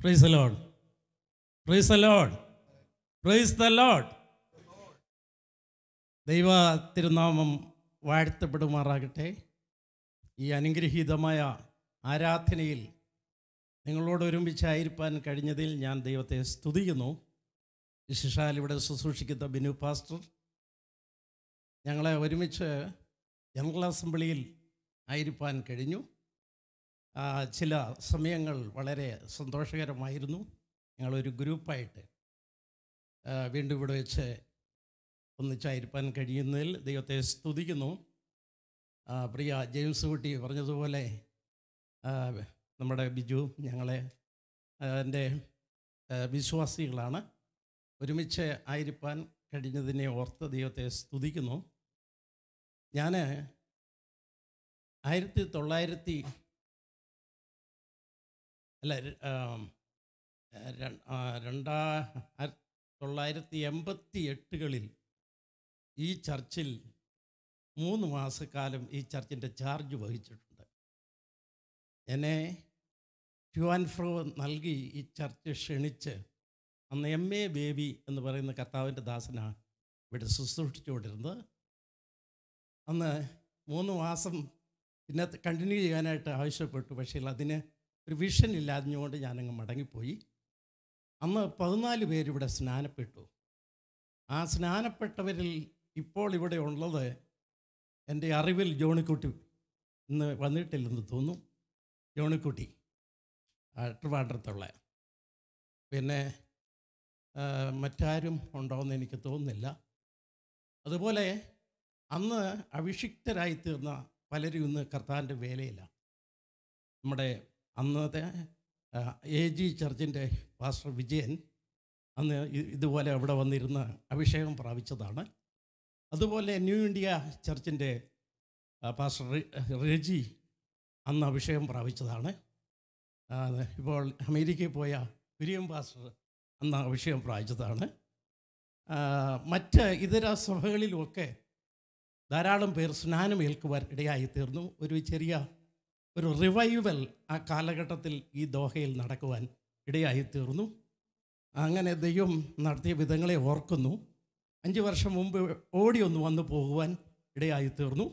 Price Lord praise Lord praise the Lord ദൈവ തിരുനാമം വാഴ്ത്തപ്പെടുമാറാകട്ടെ ഈ അനുഗ്രഹീതമായ ആരാധനയിൽ നിങ്ങളോട് ഒരുമിച്ചായിരിക്കാൻ കഴിഞ്ഞതിൽ ഞാൻ ദൈവത്തെ സ്തുതിക്കുന്നു വിശേഷാൽ ഇവിടെ ശുശ്രൂഷിക്കുന്ന ബിനു പാസ്റ്റർ ഞങ്ങളെ ഒരുമിച്ച് ജനറൽ അസംബ്ലിയിൽ ആയിരിക്കാൻ കഴിഞ്ഞു ആ, ചില സമയങ്ങൾ വളരെ സന്തോഷകരമായിരുന്നു ഞങ്ങളൊരു ഗ്രൂപ്പായിട്ട് ആ, വീണ്ടും ഇവിടെ വെച്ച് ഒന്നിച്ചായിരിക്കാൻ കഴിയുന്നതിൽ ദൈവത്തെ സ്തുതിക്കുന്നു ആ, പ്രിയ ജെയിംസ് കുട്ടി പറഞ്ഞതുപോലെ ആ, നമ്മുടെ ബിജു ഞങ്ങളെ ആ, എൻ്റെ ആ, വിശ്വാസികളാണ് ഒരുമിച്ച് ആയിരിക്കാൻ കഴിഞ്ഞതിനെ ഓർത്ത് ദൈവത്തെ സ്തുതിക്കുന്നു ഞാൻ ആയിരത്തി തൊള്ളായിരത്തി അല്ല ര- ആം, ര- ആ, രണ്ടാ ആയിരത്തി തൊള്ളായിരത്തി എൺപത്തി എട്ടുകളിൽ ഈ ചർച്ചിൽ മൂന്ന് മാസക്കാലം ഈ ചർച്ചിൻ്റെ ചാർജ് വഹിച്ചിട്ടുണ്ട് എന്നെ ടു ആൻഡ് ഫ്രോ നൽകി ഈ ചർച്ച് ക്ഷണിച്ച് അന്ന് എം എ ബേബി എന്ന് പറയുന്ന കർത്താവിൻ്റെ ദാസനാണ് ഇവിടെ ശുശ്രൂഷിച്ചുകൊണ്ടിരുന്നത് അന്ന് മൂന്ന് മാസം പിന്നെ കണ്ടിന്യൂ ചെയ്യാനായിട്ട് ആവശ്യപ്പെട്ടു പക്ഷേ അതിന് ഒരു വിഷൻ ഇല്ലാഞ്ഞുകൊണ്ട് ഞാനങ്ങ് മടങ്ങിപ്പോയി അന്ന് പതിനാല് പേരിവിടെ സ്നാനപ്പെട്ടു ആ സ്നാനപ്പെട്ടവരിൽ ഇപ്പോൾ ഇവിടെ ഉള്ളത് എൻ്റെ അറിവിൽ ജോണിക്കുട്ടി ഇന്ന് വന്നിട്ടില്ലെന്ന് തോന്നുന്നു ജോണിക്കുട്ടി ആ, ട്രിവാൻഡ്രത്തുള്ള പിന്നെ ആ, മറ്റാരും ഉണ്ടോയെന്ന് എനിക്ക് തോന്നുന്നില്ല അതുപോലെ അന്ന് അഭിഷിക്തരായി തീർന്ന പലരും ഇന്ന് കർത്താവിൻ്റെ വേലയിലാണ് നമ്മുടെ അന്നത്തെ എ ജി ചർച്ചിൻ്റെ പാസ്റ്റർ വിജയൻ അന്ന് ഇ- ഇതുപോലെ അവിടെ വന്നിരുന്ന അഭിഷേകം പ്രാപിച്ചതാണ് അതുപോലെ ന്യൂ ഇന്ത്യ ചർച്ചിൻ്റെ ആ, പാസ്റ്റർ റി- റെജി അന്ന് അഭിഷേകം പ്രാപിച്ചതാണ് ആ, ഇപ്പോൾ അമേരിക്കയിൽ പോയ കുര്യൻ പാസ്റ്റർ അന്ന് അഭിഷേകം പ്രാപിച്ചതാണ് ആ, മറ്റ് ഇതര സഭകളിലുമൊക്കെ ധാരാളം പേർ സ്നാനം ഏൽക്കുവാൻ ഇടയായി തീർന്നു ഒരു ചെറിയ ഒരു റിവൈവൽ ആ കാലഘട്ടത്തിൽ ഈ ദോഹയിൽ നടക്കുവാൻ ഇടയായി തീർന്നു അങ്ങനെ ദൈവം നടത്തിയ വിധങ്ങളെ ഓർക്കുന്നു അഞ്ച് വർഷം മുമ്പ് ഓടി ഒന്ന് വന്നു പോകുവാൻ ഇടയായി തീർന്നു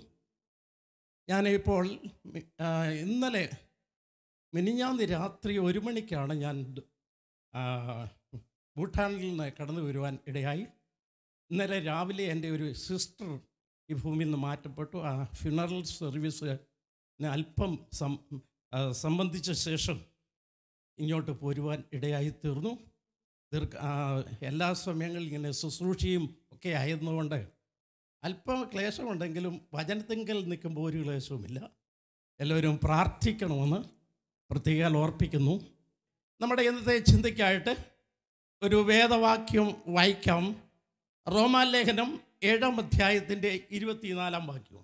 ഞാനിപ്പോൾ മി- ആ, ഇന്നലെ മിനിഞ്ഞാന്ന് രാത്രി ഒരു മണിക്കാണ് ഞാൻ ദ്- ആ, ഭൂട്ടാനിൽ നിന്ന് കടന്നു വരുവാൻ ഇടയായി ഇന്നലെ രാവിലെ എൻ്റെ ഒരു സിസ്റ്റർ ഈ ഭൂമിയിൽ നിന്ന് മാറ്റപ്പെട്ടു ആ ഫ്യൂണറൽ സർവീസ് അല്പം സം ആ, സംബന്ധിച്ച ശേഷം ഇങ്ങോട്ട് പോരുവാൻ ഇടയായി തീർന്നു ദീർഘ ആ, എല്ലാ സമയങ്ങളിൽ ഇങ്ങനെ ശുശ്രൂഷയും ഒക്കെ ആയിരുന്നുകൊണ്ട് അല്പം ക്ലേശമുണ്ടെങ്കിലും വചനത്തിങ്കൽ നിൽക്കുമ്പോൾ ഒരു ക്ലേശവുമില്ല എല്ലാവരും പ്രാർത്ഥിക്കണമെന്ന് പ്രത്യേകം ഓർപ്പിക്കുന്നു നമ്മുടെ ഇന്നത്തെ ചിന്തയ്ക്കായിട്ട് ഒരു വേദവാക്യം വായിക്കാം റോമാലേഖനം ഏഴാം അധ്യായത്തിൻ്റെ ഇരുപത്തിനാലാം വാക്യം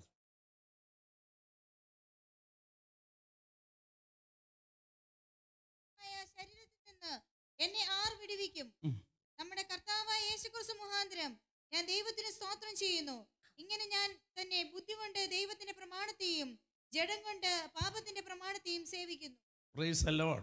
ആയ ശരീരത്തിൽ നിന്ന് എന്നെ ആർ വിടുവിക്കും ഉം. നമ്മുടെ കർത്താവായ യേശുക്രിസ്തു മുഖാന്തരം ഞാൻ ദൈവത്തിന് സ്തോത്രം ചെയ്യുന്നു ഇങ്ങനെ ഞാൻ തന്നെ ബുദ്ധി കൊണ്ട് ദൈവത്തിന്റെ പ്രമാണത്തെയും ജഡം കൊണ്ട് പാപത്തിന്റെ പ്രമാണത്തെയും സേവിക്കുന്നു പ്രൈസ് the Lord.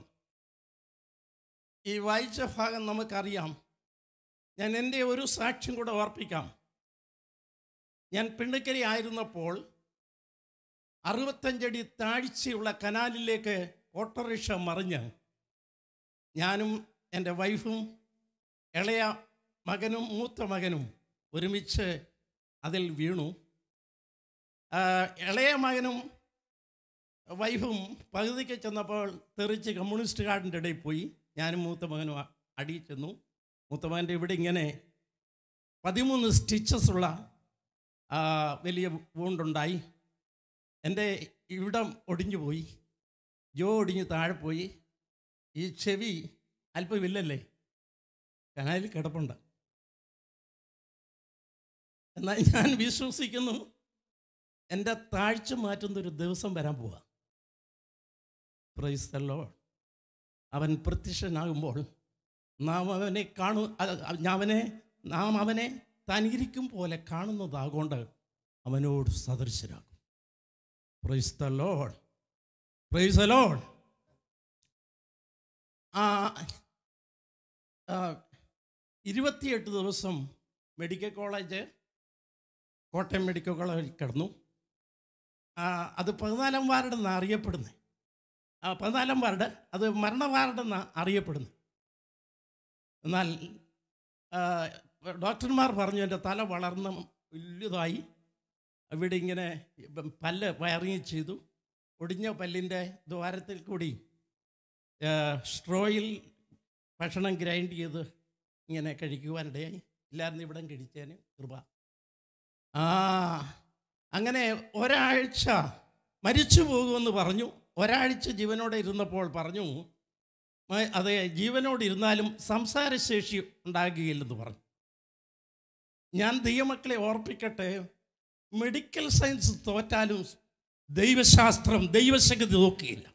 ഈ വായിച്ച ഭാഗം നമുക്കറിയാം ഞാൻ എൻ്റെ ഒരു സാക്ഷ്യം കൂടെ ഓർപ്പിക്കാം ഞാൻ പിണ്ടക്കരി ആയിരുന്നപ്പോൾ അറുപത്തഞ്ചടി താഴ്ചയുള്ള കനാലിലേക്ക് ഓട്ടോറിക്ഷ മറിഞ്ഞ് ഞാനും എൻ്റെ വൈഫും ഇളയ മകനും മൂത്ത മകനും ഒരുമിച്ച് അതിൽ വീണു ആ, ഇളയ മകനും വൈഫും പകുതിക്ക് ചെന്നപ്പോൾ തെറിച്ച് കമ്മ്യൂണിസ്റ്റ് കാർഡിൻ്റെ ഇടയിൽ പോയി ഞാനും മൂത്ത മകനും അ- അടിയിൽ ചെന്നു മൂത്ത മകൻ്റെ ഇവിടെ ഇങ്ങനെ പതിമൂന്ന് സ്റ്റിച്ചസ് ഉള്ള ആ, വലിയ വൂണ്ടുണ്ടായി എൻ്റെ ഇവിടം ഒടിഞ്ഞു പോയി ജോ ഒടിഞ്ഞ് താഴെ പോയി ഈ ചെവി അല്പം ഇല്ലല്ലേ കനാലിൽ കിടപ്പുണ്ട് എന്നാൽ ഞാൻ വിശ്വസിക്കുന്നു എൻ്റെ താഴ്ച മാറ്റുന്ന ഒരു ദിവസം വരാൻ പോവാ പ്രൈസ് the Lord. അവൻ പ്രത്യക്ഷനാകുമ്പോൾ നാം അവനെ കാണു അ- അ- അവനെ നാം അവനെ തനിരിക്കും പോലെ കാണുന്നതാകൊണ്ട് അവനോട് സദൃശരാകും praise the Lord praise the Lord ആ ആ, ഇരുപത്തിയെട്ട് ദിവസം മെഡിക്കൽ കോളേജ് കോട്ടയം മെഡിക്കൽ കോളേജിൽ കിടന്നു ആ, അത് പതിനാലാം വാർഡ് എന്നാണ് അറിയപ്പെടുന്നത് ആ പതിനാലാം വാർഡ് അത് മരണ വാർഡ് എന്നാണ് അറിയപ്പെടുന്നത് എന്നാൽ ആ, ഡോക്ടർമാർ പറഞ്ഞു എൻ്റെ തല വളർന്ന് വലുതായി ഇവിടെ ഇങ്ങനെ ഇപ്പം പല്ല് വയറിങ് ചെയ്തു ഒടിഞ്ഞ പല്ലിൻ്റെ ദ്വാരത്തിൽ കൂടി ആ, സ്ട്രോയിൽ ഭക്ഷണം ഗ്രൈൻഡ് ചെയ്ത് ഇങ്ങനെ കഴിക്കുവാനിടയായി ഇല്ലായിരുന്നു ഇവിടെ കഴിച്ചേന് കൃപ ആ അങ്ങനെ ഒരാഴ്ച മരിച്ചു പോകുമെന്ന് പറഞ്ഞു ഒരാഴ്ച ജീവനോടെ ഇരുന്നപ്പോൾ പറഞ്ഞു "മ- അതെ ജീവനോട് ഇരുന്നാലും സംസാരശേഷി ഉണ്ടാകുകയില്ലെന്ന് പറഞ്ഞു ഞാൻ ദൈവമക്കളെ ഓർപ്പിക്കട്ടെ മെഡിക്കൽ സയൻസ് തോറ്റാലും ദൈവശാസ്ത്രം ദൈവശക്തി നോക്കിയില്ല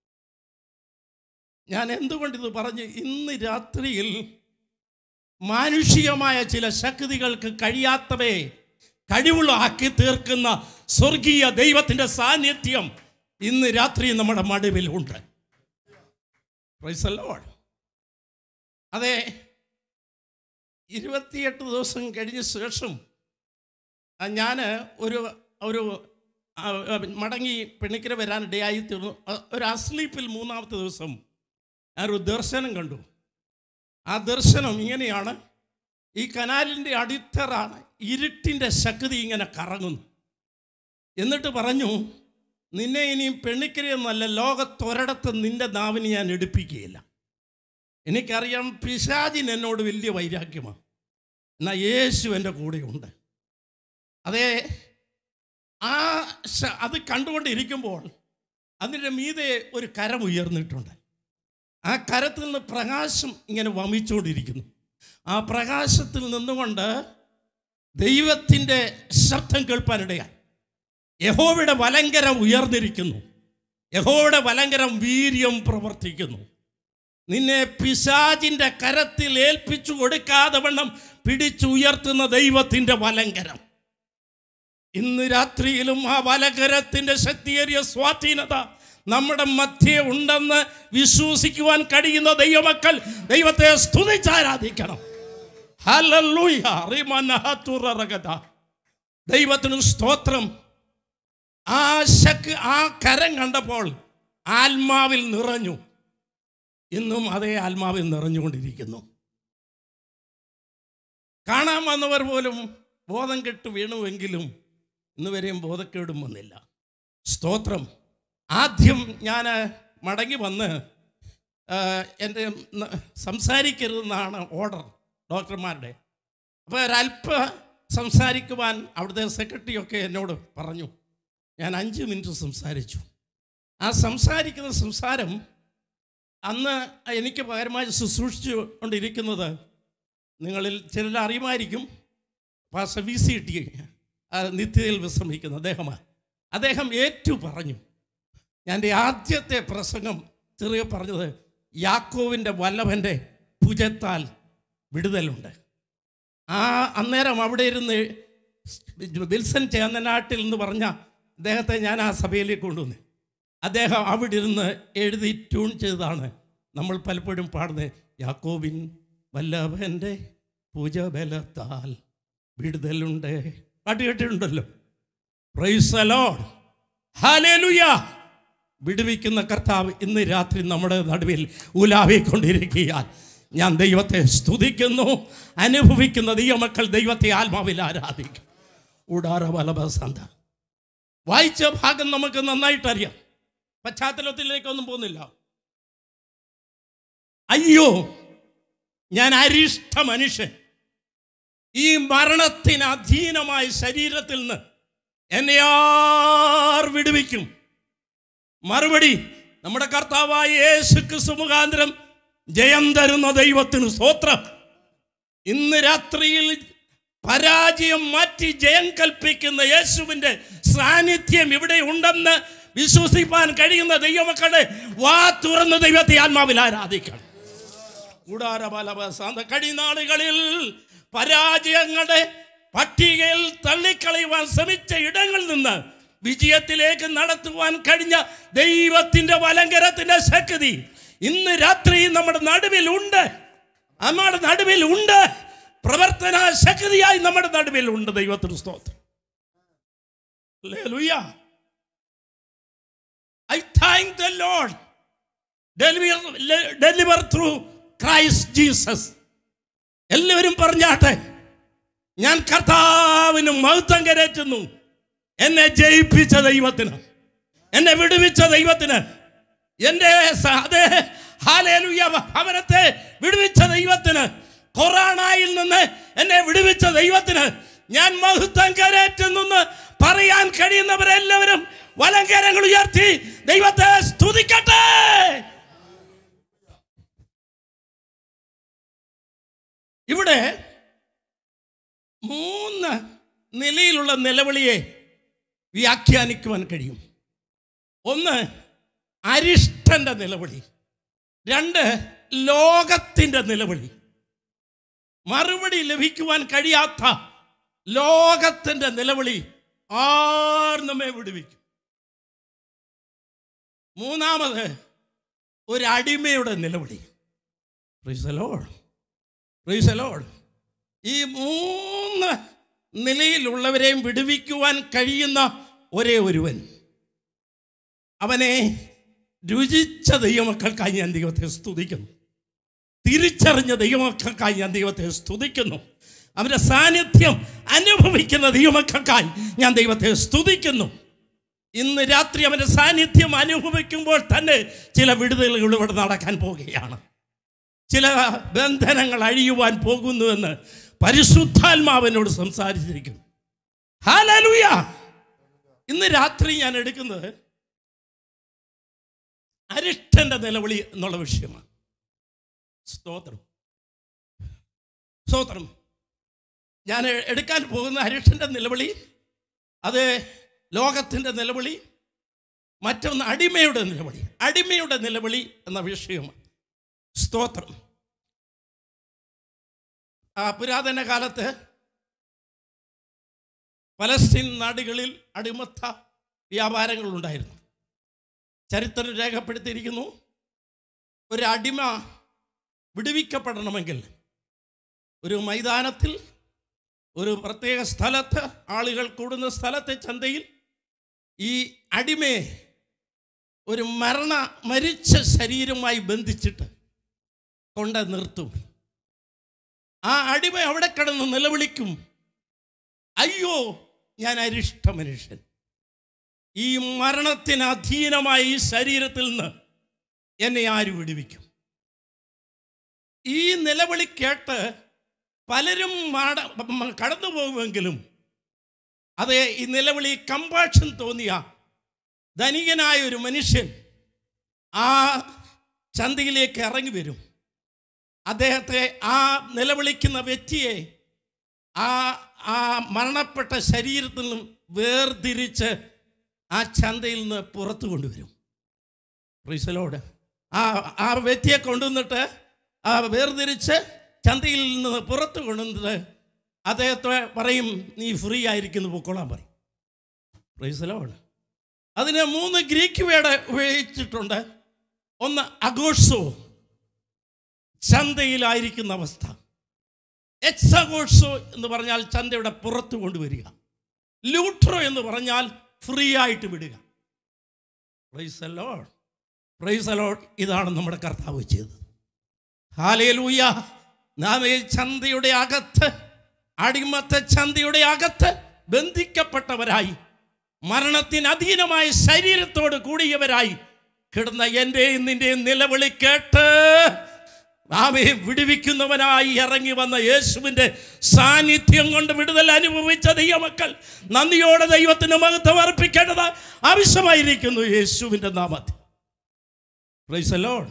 ഞാൻ എന്തുകൊണ്ട് ഇത് പറഞ്ഞു ഇന്ന് രാത്രിയിൽ മാനുഷികമായ ചില ശക്തികൾക്ക് കഴിയാത്തവയെ കഴിവുള്ളാക്കി തീർക്കുന്ന സ്വർഗീയ ദൈവത്തിൻ്റെ സാന്നിധ്യം ഇന്ന് രാത്രി നമ്മുടെ മടുവിലുണ്ട് Praise the Lord. അതെ ഇരുപത്തിയെട്ട് ദിവസം കഴിഞ്ഞ ശേഷം ഞാൻ ഒരു ഒരു ആ, ആ, മടങ്ങി പെണ്ണിക്കര വരാനിടയായി തീർന്നു ആ, ഒരു അസ്ലീപ്പിൽ മൂന്നാമത്തെ ദിവസം ഞാനൊരു ദർശനം കണ്ടു ആ ദർശനം ഇങ്ങനെയാണ് ഈ കനാലിൻ്റെ അടിത്തറ ഇരുട്ടിൻ്റെ ശക്തി ഇങ്ങനെ കറങ്ങുന്നു എന്നിട്ട് പറഞ്ഞു നിന്നെ ഇനിയും പെണ്ണിക്കരയെന്നല്ല ലോകത്തൊരിടത്ത് നിന്റെ നാവിന് ഞാൻ എടുപ്പിക്കുകയില്ല എനിക്കറിയാം പിശാചിന് എന്നോട് വലിയ വൈരാഗ്യമാണ് എന്നാൽ യേശു എൻ്റെ കൂടെയുണ്ട് അതേ ആ ശ- അത് കണ്ടുകൊണ്ടിരിക്കുമ്പോൾ അതിൻ്റെ മീതെ ഒരു കരം ഉയർന്നിട്ടുണ്ട് ആ കരത്തിൽ നിന്ന് പ്രകാശം ഇങ്ങനെ വമിച്ചുകൊണ്ടിരിക്കുന്നു ആ പ്രകാശത്തിൽ നിന്നുകൊണ്ട് ദൈവത്തിൻ്റെ ശബ്ദം കേൾപ്പാനിടയായി യഹോവയുടെ വലങ്കരം ഉയർന്നിരിക്കുന്നു യഹോവയുടെ വലങ്കരം വീര്യം പ്രവർത്തിക്കുന്നു നിന്നെ പിശാചിൻ്റെ കരത്തിൽ ഏൽപ്പിച്ചു കൊടുക്കാതെ വണ്ണം പിടിച്ചുയർത്തുന്ന ദൈവത്തിൻ്റെ വലങ്കരം ഇന്ന് രാത്രിയിലും ആ വലകരത്തിൻ്റെ ശക്തിയേറിയ സ്വാധീനത നമ്മുടെ മധ്യേ ഉണ്ടെന്ന് വിശ്വസിക്കുവാൻ കഴിയുന്ന ദൈവമക്കൾ ദൈവത്തെ സ്തുതിച്ചാരാധിക്കണം ഹല്ലേലൂയ. റിമനഹതുററഗത. ദൈവത്തിന് സ്തോത്രം ആ ശക്ക് ആ കരം കണ്ടപ്പോൾ ആത്മാവിൽ നിറഞ്ഞു ഇന്നും അതേ ആത്മാവിൽ നിറഞ്ഞുകൊണ്ടിരിക്കുന്നു കാണാൻ വന്നവർ പോലും ബോധം കെട്ട് വീണുവെങ്കിലും ഇന്ന് വരെയും ബോധക്കേടും വന്നില്ല സ്തോത്രം ആദ്യം ഞാൻ മടങ്ങി വന്ന് ആ, എൻ്റെ ന- സംസാരിക്കരുതെന്നാണ് ഓർഡർ ഡോക്ടർമാരുടെ അപ്പോൾ ഒരല്പ സംസാരിക്കുവാൻ അവിടുത്തെ സെക്രട്ടറിയൊക്കെ എന്നോട് പറഞ്ഞു ഞാൻ അഞ്ച് മിനിറ്റ് സംസാരിച്ചു ആ സംസാരിക്കുന്ന സംസാരം അന്ന് എനിക്ക് പകരമായി ശുശ്രൂഷിച്ചു കൊണ്ടിരിക്കുന്നത് നിങ്ങളിൽ ചിലർ അറിയുമായിരിക്കും പാസ്റ്റർ വി സി ടി നിത്യതയിൽ വിശ്രമിക്കുന്ന അദ്ദേഹമാണ് അദ്ദേഹം ഏറ്റു പറഞ്ഞു ഞാൻ എൻ്റെ ആദ്യത്തെ പ്രസംഗം ചെറിയ പറഞ്ഞത് യാക്കോവിൻ്റെ വല്ലഭൻ്റെ ഭുജത്താൽ വിടുതലുണ്ട് ആ അന്നേരം അവിടെ ഇരുന്ന് വിൽസൺ ചേന്നനാട്ടിൽ എന്ന് പറഞ്ഞ അദ്ദേഹത്തെ ഞാൻ ആ സഭയിലേക്ക് കൊണ്ടുവന്നു അദ്ദേഹം അവിടെ ഇരുന്ന് എഴുതി ട്യൂൺ ചെയ്തതാണ് നമ്മൾ പലപ്പോഴും പാടുന്നത് യാക്കോബിൻ വല്ലഭൻ്റെ പൂജബലത്താൽ വിടുതലുണ്ട് പാട്ട് കേട്ടിട്ടുണ്ടല്ലോ പ്രൈസലോഡ് ഹാലേലുയ വിടുവിക്കുന്ന കർത്താവ് ഇന്ന് രാത്രി നമ്മുടെ നടുവിൽ ഉലാവിക്കൊണ്ടിരിക്കുകയാൽ ഞാൻ ദൈവത്തെ സ്തുതിക്കുന്നു അനുഭവിക്കുന്ന ദൈവമക്കൾ ദൈവത്തെ ആത്മാവിൽ ആരാധിക്കും ഉടാര വലഭസന്ത വായിച്ച ഭാഗം നമുക്ക് നന്നായിട്ട് അറിയാം പശ്ചാത്തലത്തിലേക്കൊന്നും പോകുന്നില്ല അയ്യോ ഞാൻ അരിഷ്ട മനുഷ്യൻ ഈ മരണത്തിന് അധീനമായ ശരീരത്തിൽ നിന്ന് എന്നെ ആർ വിടുവിക്കും മറുപടി നമ്മുടെ കർത്താവായ യേശു ക്രിസ്തു മുഖാന്തരം ജയം തരുന്ന ദൈവത്തിന് സ്തോത്രം ഇന്ന് രാത്രിയിൽ പരാജയം മാറ്റി ജയം കൽപ്പിക്കുന്ന യേശുവിൻ്റെ സാന്നിധ്യം ഇവിടെ ഉണ്ടെന്ന് വിശ്വസിപ്പാൻ കഴിയുന്ന ദൈവമക്കളെ വാ തുറന്ന് ദൈവത്തെ ആത്മാവിൽ ആരാധിക്കണം കൂടാരബലവസാന്ത കടിനാളുകളിൽ പരാജയങ്ങളുടെ പട്ടികയിൽ തള്ളിക്കളയുവാൻ ശ്രമിച്ച ഇടങ്ങളിൽ നിന്ന് വിജയത്തിലേക്ക് നടത്തുവാൻ കഴിഞ്ഞ ദൈവത്തിന്റെ വലങ്കരത്തിന്റെ ശക്തി ഇന്ന് രാത്രി നമ്മുടെ നടുവിൽ ഉണ്ട് നമ്മുടെ നടുവിൽ ഉണ്ട് പ്രവർത്തന ശക്തിയായി നമ്മുടെ നടുവിൽ ഉണ്ട് ദൈവത്തിന് സ്തോത്രം Hallelujah. I thank the Lord. Deliver, deliver through Christ Jesus. എല്ലാവരും പറഞ്ഞാട്ടെ ഞാൻ കർത്താവിന് മഹത്വം കരറ്റുന്നു എന്നെ ജയിപ്പിച്ച ദൈവത്തിന് എന്നെ വിടുവിച്ച ദൈവത്തിന് എൻ്റെ സ- അതേ ഹാലേലുയ ഭവനത്തെ വിടുവിച്ച ദൈവത്തിന് കൊറോണയിൽ നിന്ന് എന്നെ വിടുവിച്ച ദൈവത്തിന് ഞാൻ മഹത്വം കരറ്റുന്നു പറയാൻ കഴിയുന്നവരെല്ലാവരും വലങ്കരങ്ങൾ ഉയർത്തി ദൈവത്തെ സ്തുതിക്കട്ടെ ഇവിടെ മൂന്ന് നിലയിലുള്ള നിലവിളിയെ വ്യാഖ്യാനിക്കുവാൻ കഴിയും ഒന്ന് അരിഷ്ടന്റെ നിലവിളി രണ്ട് ലോകത്തിൻ്റെ നിലവിളി മറുപടി ലഭിക്കുവാൻ കഴിയാത്ത ലോകത്തിൻ്റെ നിലവിളി ആർ നമ്മെ വിടുവിക്കും മൂന്നാമത് ഒരു അടിമയുടെ നിലവിളി Praise the Lord. Praise the Lord. ഈ മൂന്ന് നിലയിലുള്ളവരെയും വിടുവിക്കുവാൻ കഴിയുന്ന ഒരേ ഒരുവൻ അവനെ രുചിച്ച ദൈവമക്കൾക്കായി ഞാൻ ദൈവത്തെ സ്തുതിക്കുന്നു തിരിച്ചറിഞ്ഞ ദൈവമക്കൾക്കായി ഞാൻ ദൈവത്തെ സ്തുതിക്കുന്നു അവൻ്റെ സാന്നിധ്യം അനുഭവിക്കുന്ന ദൈവമക്കൾക്കായി ഞാൻ ദൈവത്തെ സ്തുതിക്കുന്നു ഇന്ന് രാത്രി അവൻ്റെ സാന്നിധ്യം അനുഭവിക്കുമ്പോൾ തന്നെ ചില വിടുതലുകൾ ഇവിടെ നടക്കാൻ പോവുകയാണ് ചില ബന്ധനങ്ങൾ അഴിയുവാൻ പോകുന്നുവെന്ന് പരിശുദ്ധാത്മാവിനോട് സംസാരിച്ചിരിക്കുന്നു ഹാലലുയ ഇന്ന് രാത്രി ഞാൻ എടുക്കുന്നത് അരിഷ്ടന്റെ നിലവിളി എന്നുള്ള വിഷയമാണ് സ്തോത്രം സ്തോത്രം ഞാൻ എടുക്കാൻ പോകുന്ന അരിഷ്ടന്റെ നിലവിളി അത് ലോകത്തിൻ്റെ നിലവിളി മറ്റൊന്ന് അടിമയുടെ നിലവിളി അടിമയുടെ നിലവിളി എന്ന വിഷയമാണ് സ്തോത്രം ആ പുരാതന കാലത്ത് പലസ്തീൻ നാടുകളിൽ അടിമത്ത വ്യാപാരങ്ങളുണ്ടായിരുന്നു ചരിത്രം രേഖപ്പെടുത്തിയിരിക്കുന്നു ഒരു അടിമ വിടുവിക്കപ്പെടണമെങ്കിൽ ഒരു മൈതാനത്തിൽ ഒരു പ്രത്യേക സ്ഥലത്ത് ആളുകൾ കൂടുന്ന സ്ഥലത്തെ ചന്തയിൽ ഈ അടിമയെ ഒരു മരണ മരിച്ച ശരീരമായി ബന്ധിച്ചിട്ട് കൊണ്ട് നിർത്തും ആ അടിമ അവിടെ കിടന്ന് നിലവിളിക്കും അയ്യോ ഞാൻ അരിഷ്ട മനുഷ്യൻ ഈ മരണത്തിന് അധീനമായ ഈ ശരീരത്തിൽ നിന്ന് എന്നെ ആര് വിടുവിക്കും ഈ നിലവിളി കേട്ട് പലരും മാട മ- കടന്നു പോകുമെങ്കിലും അതെ ഈ നിലവിളി കമ്പാഷൻ തോന്നിയ ധനികനായ ഒരു മനുഷ്യൻ ആ ചന്തയിലേക്ക് ഇറങ്ങി വരും അദ്ദേഹത്തെ ആ നിലവിളിക്കുന്ന വ്യക്തിയെ ആ ആ മരണപ്പെട്ട ശരീരത്തിൽ നിന്നും വേർതിരിച്ച് ആ ചന്തയിൽ നിന്ന് പുറത്തു കൊണ്ടുവരും പ്രീസലോട് ആ ആ വ്യക്തിയെ കൊണ്ടുവന്നിട്ട് ആ വേർതിരിച്ച് ചന്തയിൽ നിന്ന് പുറത്ത് കൊണ്ടുവന്നിട്ട് അദ്ദേഹത്തെ പറയും നീ ഫ്രീ ആയിരിക്കുന്നു പൊക്കോളാൻ പറയും പ്രീസലോട് അതിന് മൂന്ന് ഗ്രീക്ക് വേർഡ് ഉപയോഗിച്ചിട്ടുണ്ട് ഒന്ന് അഘോഷോ ചന്തയിലായിരിക്കുന്ന അവസ്ഥ എക്സഘോഷോ എന്ന് പറഞ്ഞാൽ ചന്തയുടെ പുറത്ത് കൊണ്ടുവരിക ലൂട്രോ എന്ന് പറഞ്ഞാൽ ഫ്രീ ആയിട്ട് വിടുക പ്രൈസ് അലോഡ് പ്രൈസ് അലോഡ് ഇതാണ് നമ്മുടെ കർത്താവ് ചെയ്തത് ഹാലേലൂയ നാം ഈ ചന്തയുടെ അകത്ത് അടിമത്തെ ചന്തയുടെ അകത്ത് ബന്ധിക്കപ്പെട്ടവരായി മരണത്തിന് അധീനമായ ശരീരത്തോട് കൂടിയവരായി കിടന്ന എൻ്റെയും നിന്റെയും നിലവിളി കേട്ട് അവയെ വിടുവിക്കുന്നവനായി ഇറങ്ങി വന്ന യേശുവിൻ്റെ സാന്നിധ്യം കൊണ്ട് വിടുതൽ അനുഭവിച്ച ദൈവമക്കൾ നന്ദിയോടെ ദൈവത്തിന് മഹത്വം അർപ്പിക്കേണ്ടത് ആവശ്യമായിരിക്കുന്നു യേശുവിൻ്റെ നാമത്തിൽ Praise the Lord.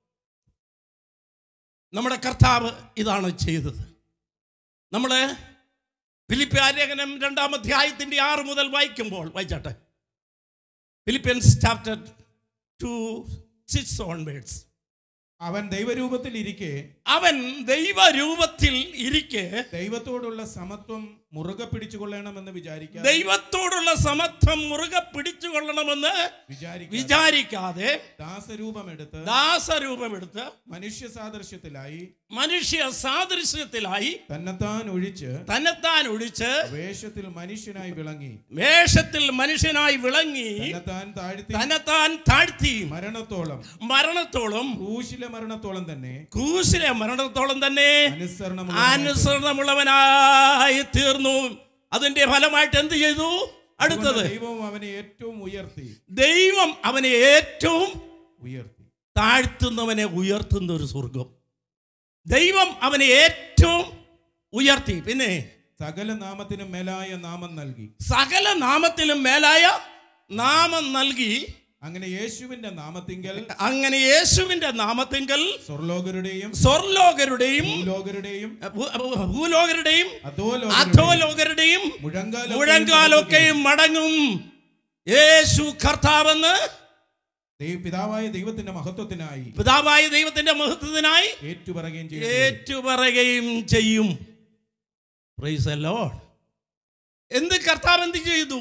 നമ്മുടെ കർത്താവ് ഇതാണ് ചെയ്തത് നമ്മൾ ഫിലിപ്പിയാലേഖനം രണ്ടാം അധ്യായത്തിൻ്റെ ആറ് മുതൽ വായിക്കുമ്പോൾ വായിച്ചാട്ടെ Philippians chapter two six onwards അവൻ ദൈവരൂപത്തിൽ ഇരിക്കെ അവൻ ദൈവരൂപത്തിൽ ഇരിക്കെ ദൈവത്തോടുള്ള സമത്വം മുറുകെ പിടിച്ചുകൊള്ളണമെന്ന് വിചാരിക്കാതെ ദൈവത്തോടുള്ള സമത്വം മുറുകെ പിടിച്ചുകൊള്ളണമെന്ന് വിചാരിക്കാതെ വിചാരിക്കാതെ ദാസരൂപമെടുത്ത് ദാസരൂപമെടുത്ത് മനുഷ്യ സാദൃശ്യത്തിലായി മനുഷ്യ സാദൃശ്യത്തിലായി തന്നെത്താൻ ഒഴിച്ച് തന്നെത്താൻ ഒഴിച്ച് വേഷത്തിൽ മനുഷ്യനായി വിളങ്ങി വേഷത്തിൽ മനുഷ്യനായി വിളങ്ങി തന്നെത്താൻ താഴ്ത്തി തന്നെത്താൻ താഴ്ത്തി മരണത്തോളം മരണത്തോളം ക്രൂശിലെ മരണത്തോളം തന്നെ ക്രൂശിലെ മരണത്തോളം തന്നെ അനുസരണം അനുസരണമുള്ളവനായി തീർന്നു അതിന്റെ ഫലമായിട്ട് എന്ത് ചെയ്തു അടുത്തത് ദൈവം അവനെ ഏറ്റവും ഉയർത്തി ദൈവം അവനെ ഏറ്റവും ഉയർത്തി താഴ്ത്തുന്നവനെ ഉയർത്തുന്ന ഒരു സ്വർഗം ദൈവം അവനെ ഏറ്റവും ഉയർത്തി പിന്നെ സകല നാമത്തിനും മേലായ നാമം നൽകി സകല നാമത്തിലും മേലായ നാമം നൽകി അങ്ങനെ യേശുവിന്റെ നാമത്തിങ്കൽ അങ്ങനെ യേശുവിന്റെ നാമത്തിങ്കൽ സ്വർലോകരുടെയും സ്വർലോകരുടെയും ഭൂലോകരുടെയും ഭൂ- ഭൂലോകരുടെയും അധോലോകരുടെയും അധോലോകരുടെയും മുഴങ്കാലൊക്കെയും മുഴങ്കാലൊക്കെയും മടങ്ങും യേശു കർത്താവെന്ന് ദൈവ- പിതാവായ ദൈവത്തിന്റെ മഹത്വത്തിനായി പിതാവായ ദൈവത്തിന്റെ മഹത്വത്തിനായി ഏറ്റുപറയുകയും ചെയ്തു ഏറ്റുപറയുകയും ചെയ്യും Praise the Lord. എന്ത് കർത്താവ് എന്ത് ചെയ്തു